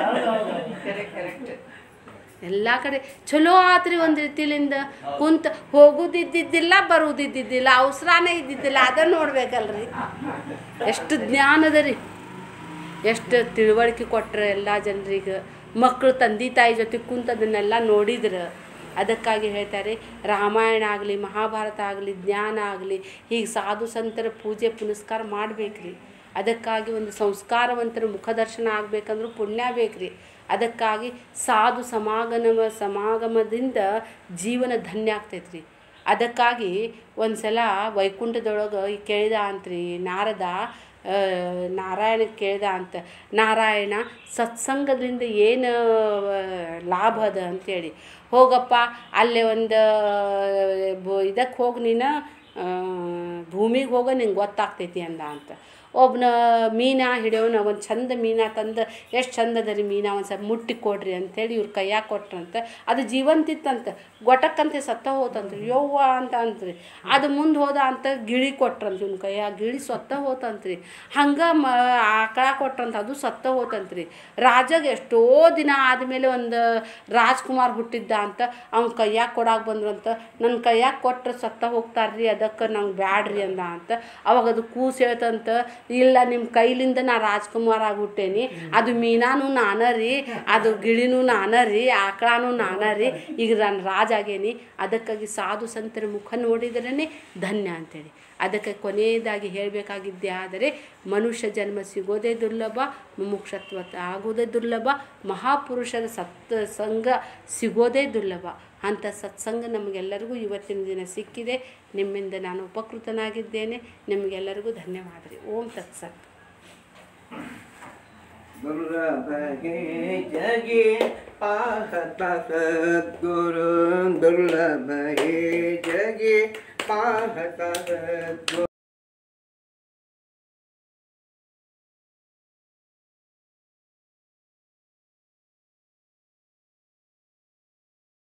ಎಲ್ಲ ಕಡೆ ಚಲೋ ಆತ್ರಿ ಒಂದು ರೀತಿಲಿಂದ ಕುಂತ ಹೋಗುದಿದ್ದಿದ್ದಿಲ್ಲ ಬರುವುದಿದ್ದಿದ್ದಿಲ್ಲ ಅವಸರನೇ ಇದ್ದಿದ್ದಿಲ್ಲ ಅದ ನೋಡ್ಬೇಕಲ್ರಿ ಎಷ್ಟು ಜ್ಞಾನ ಅದ ರೀ ಎಷ್ಟು ತಿಳುವಳಿಕೆ ಕೊಟ್ರೆ ಎಲ್ಲ ಜನರಿಗೆ ಮಕ್ಕಳು ತಂದೆ ತಾಯಿ ಜೊತೆ ಕುಂತು ಅದನ್ನೆಲ್ಲ ನೋಡಿದ್ರೆ ಅದಕ್ಕಾಗಿ ಹೇಳ್ತಾರೆ ರಾಮಾಯಣ ಆಗಲಿ ಮಹಾಭಾರತ ಆಗಲಿ ಜ್ಞಾನ ಆಗಲಿ ಹೀಗೆ ಸಾಧು ಸಂತರ ಪೂಜೆ ಪುನಸ್ಕಾರ ಮಾಡ್ಬೇಕ್ರಿ ಅದಕ್ಕಾಗಿ ಒಂದು ಸಂಸ್ಕಾರವಂತರ ಮುಖದರ್ಶನ ಆಗ್ಬೇಕಂದ್ರೂ ಪುಣ್ಯ ಬೇಕ್ರಿ ಅದಕ್ಕಾಗಿ ಸಾಧು ಸಮಾಗಮ ಸಮಾಗಮದಿಂದ ಜೀವನ ಧನ್ಯ ಆಗ್ತೈತ್ರಿ ಅದಕ್ಕಾಗಿ ಒಂದು ಸಲ ವೈಕುಂಠದೊಳಗೆ ಈ ಕೇಳಿದ ಅಂತ್ರಿ ನಾರದ ಆ, ನಾರಾಯಣಕ್ಕೆ ಕೇಳ್ದ ಅಂತ ನಾರಾಯಣ ಸತ್ಸಂಗದಿಂದ ಏನು ಆ, ಲಾಭ ಅದ ಅಂತೇಳಿ ಹೋಗಪ್ಪ ಅಲ್ಲೇ ಒಂದು ಇದಕ್ಕೆ ಹೋಗಿ ನೀನು ಭೂಮಿಗೆ ಹೋಗೋ ನಿಂಗೆ ಗೊತ್ತಾಗ್ತೈತಿ ಅಂದ ಅಂತ ಒಬ್ಬನ ಮೀನ ಹಿಡಿಯೋನ ಒಂದು ಚಂದ ಮೀನ ತಂದು ಎಷ್ಟು ಚಂದ ಅದ ರೀ ಮೀನ ಒಂದು ಸ್ವಲ್ಪ ಮುಟ್ಟಿ ಕೊಡ್ರಿ ಅಂಥೇಳಿ ಇವ್ರ ಕೈಯಾಗ ಕೊಟ್ರಂತ ಅದು ಜೀವಂತಿತ್ತಂತ ಗೊಟಕ್ಕಂತೆ ಸತ್ತ ಹೋತಂತ್ರಿ ಯವ್ವ ಅಂತ ಅಂತ್ರಿ ಅದು ಮುಂದೆ ಹೋದ ಅಂತ ಗಿಳಿ ಕೊಟ್ರಂತ ಇವ್ನ ಕೈಯಾಗ ಗಿಳಿ ಸತ್ತ ಹೋತಂತ್ರಿ ಹಂಗೆ ಮ ಆಕಳ ಕೊಟ್ರಂತ ಅದು ಸತ್ತ ಹೋತಂತ್ರಿ ರಾಜಗೆ ಎಷ್ಟೋ ದಿನ ಆದಮೇಲೆ ಒಂದು ರಾಜ್ಕುಮಾರ್ ಹುಟ್ಟಿದ್ದ ಅಂತ ಅವ್ನ ಕೈಯಾಗ ಕೊಡಾಕ ಬಂದ್ರಂತ ನನ್ನ ಕೈಯಾಗ ಕೊಟ್ರೆ ಸತ್ತ ಹೋಗ್ತಾರ್ರಿ ಅದಕ್ಕೆ ನಂಗೆ ಬ್ಯಾಡ್ರಿ ಅಂದ ಅಂತ ಅವಾಗ ಅದು ಕೂಸು ಹೇಳ್ತಂತ ಇಲ್ಲ ನಿಮ್ಮ ಕೈಲಿಂದ ನಾ ರಾಜ್ಕುಮಾರ್ ಆಗ್ಬಿಟ್ಟೇನಿ ಅದು ಮೀನಾನು ನಾನ ರೀ ಅದು ಗಿಳಿನೂ ನಾನ ರೀ ಆಕಳಾನು ನಾನ ರೀ ಈಗ ನಾನು ರಾಜ ಆಗೇನಿ ಅದಕ್ಕಾಗಿ ಸಾಧು ಸಂತರ ಮುಖ ನೋಡಿದ್ರೇ ಧನ್ಯ ಅಂತೇಳಿ ಅದಕ್ಕೆ ಕೊನೆಯದಾಗಿ ಹೇಳಬೇಕಾಗಿದ್ದೇ ಆದರೆ ಮನುಷ್ಯ ಜನ್ಮ ಸಿಗೋದೇ ದುರ್ಲಭ ಮುಮುಕ್ಷತ್ವ ಆಗೋದೇ ದುರ್ಲಭ ಮಹಾಪುರುಷರ ಸತ್ ಸಂಘ ಸಿಗೋದೇ ದುರ್ಲಭ ಅಂಥ ಸತ್ಸಂಗ ನಮಗೆಲ್ಲರಿಗೂ ಇವತ್ತಿನ ದಿನ ಸಿಕ್ಕಿದೆ ನಿಮ್ಮಿಂದ ನಾನು ಉಪಕೃತನಾಗಿದ್ದೇನೆ ನಿಮಗೆಲ್ಲರಿಗೂ ಧನ್ಯವಾದ ರೀ ಓಂ ತತ್ಸತ್ दुर्लभ हे जगे पाहता सद्गुरु दुर्लभ हे जगे पाहता सद्गुरु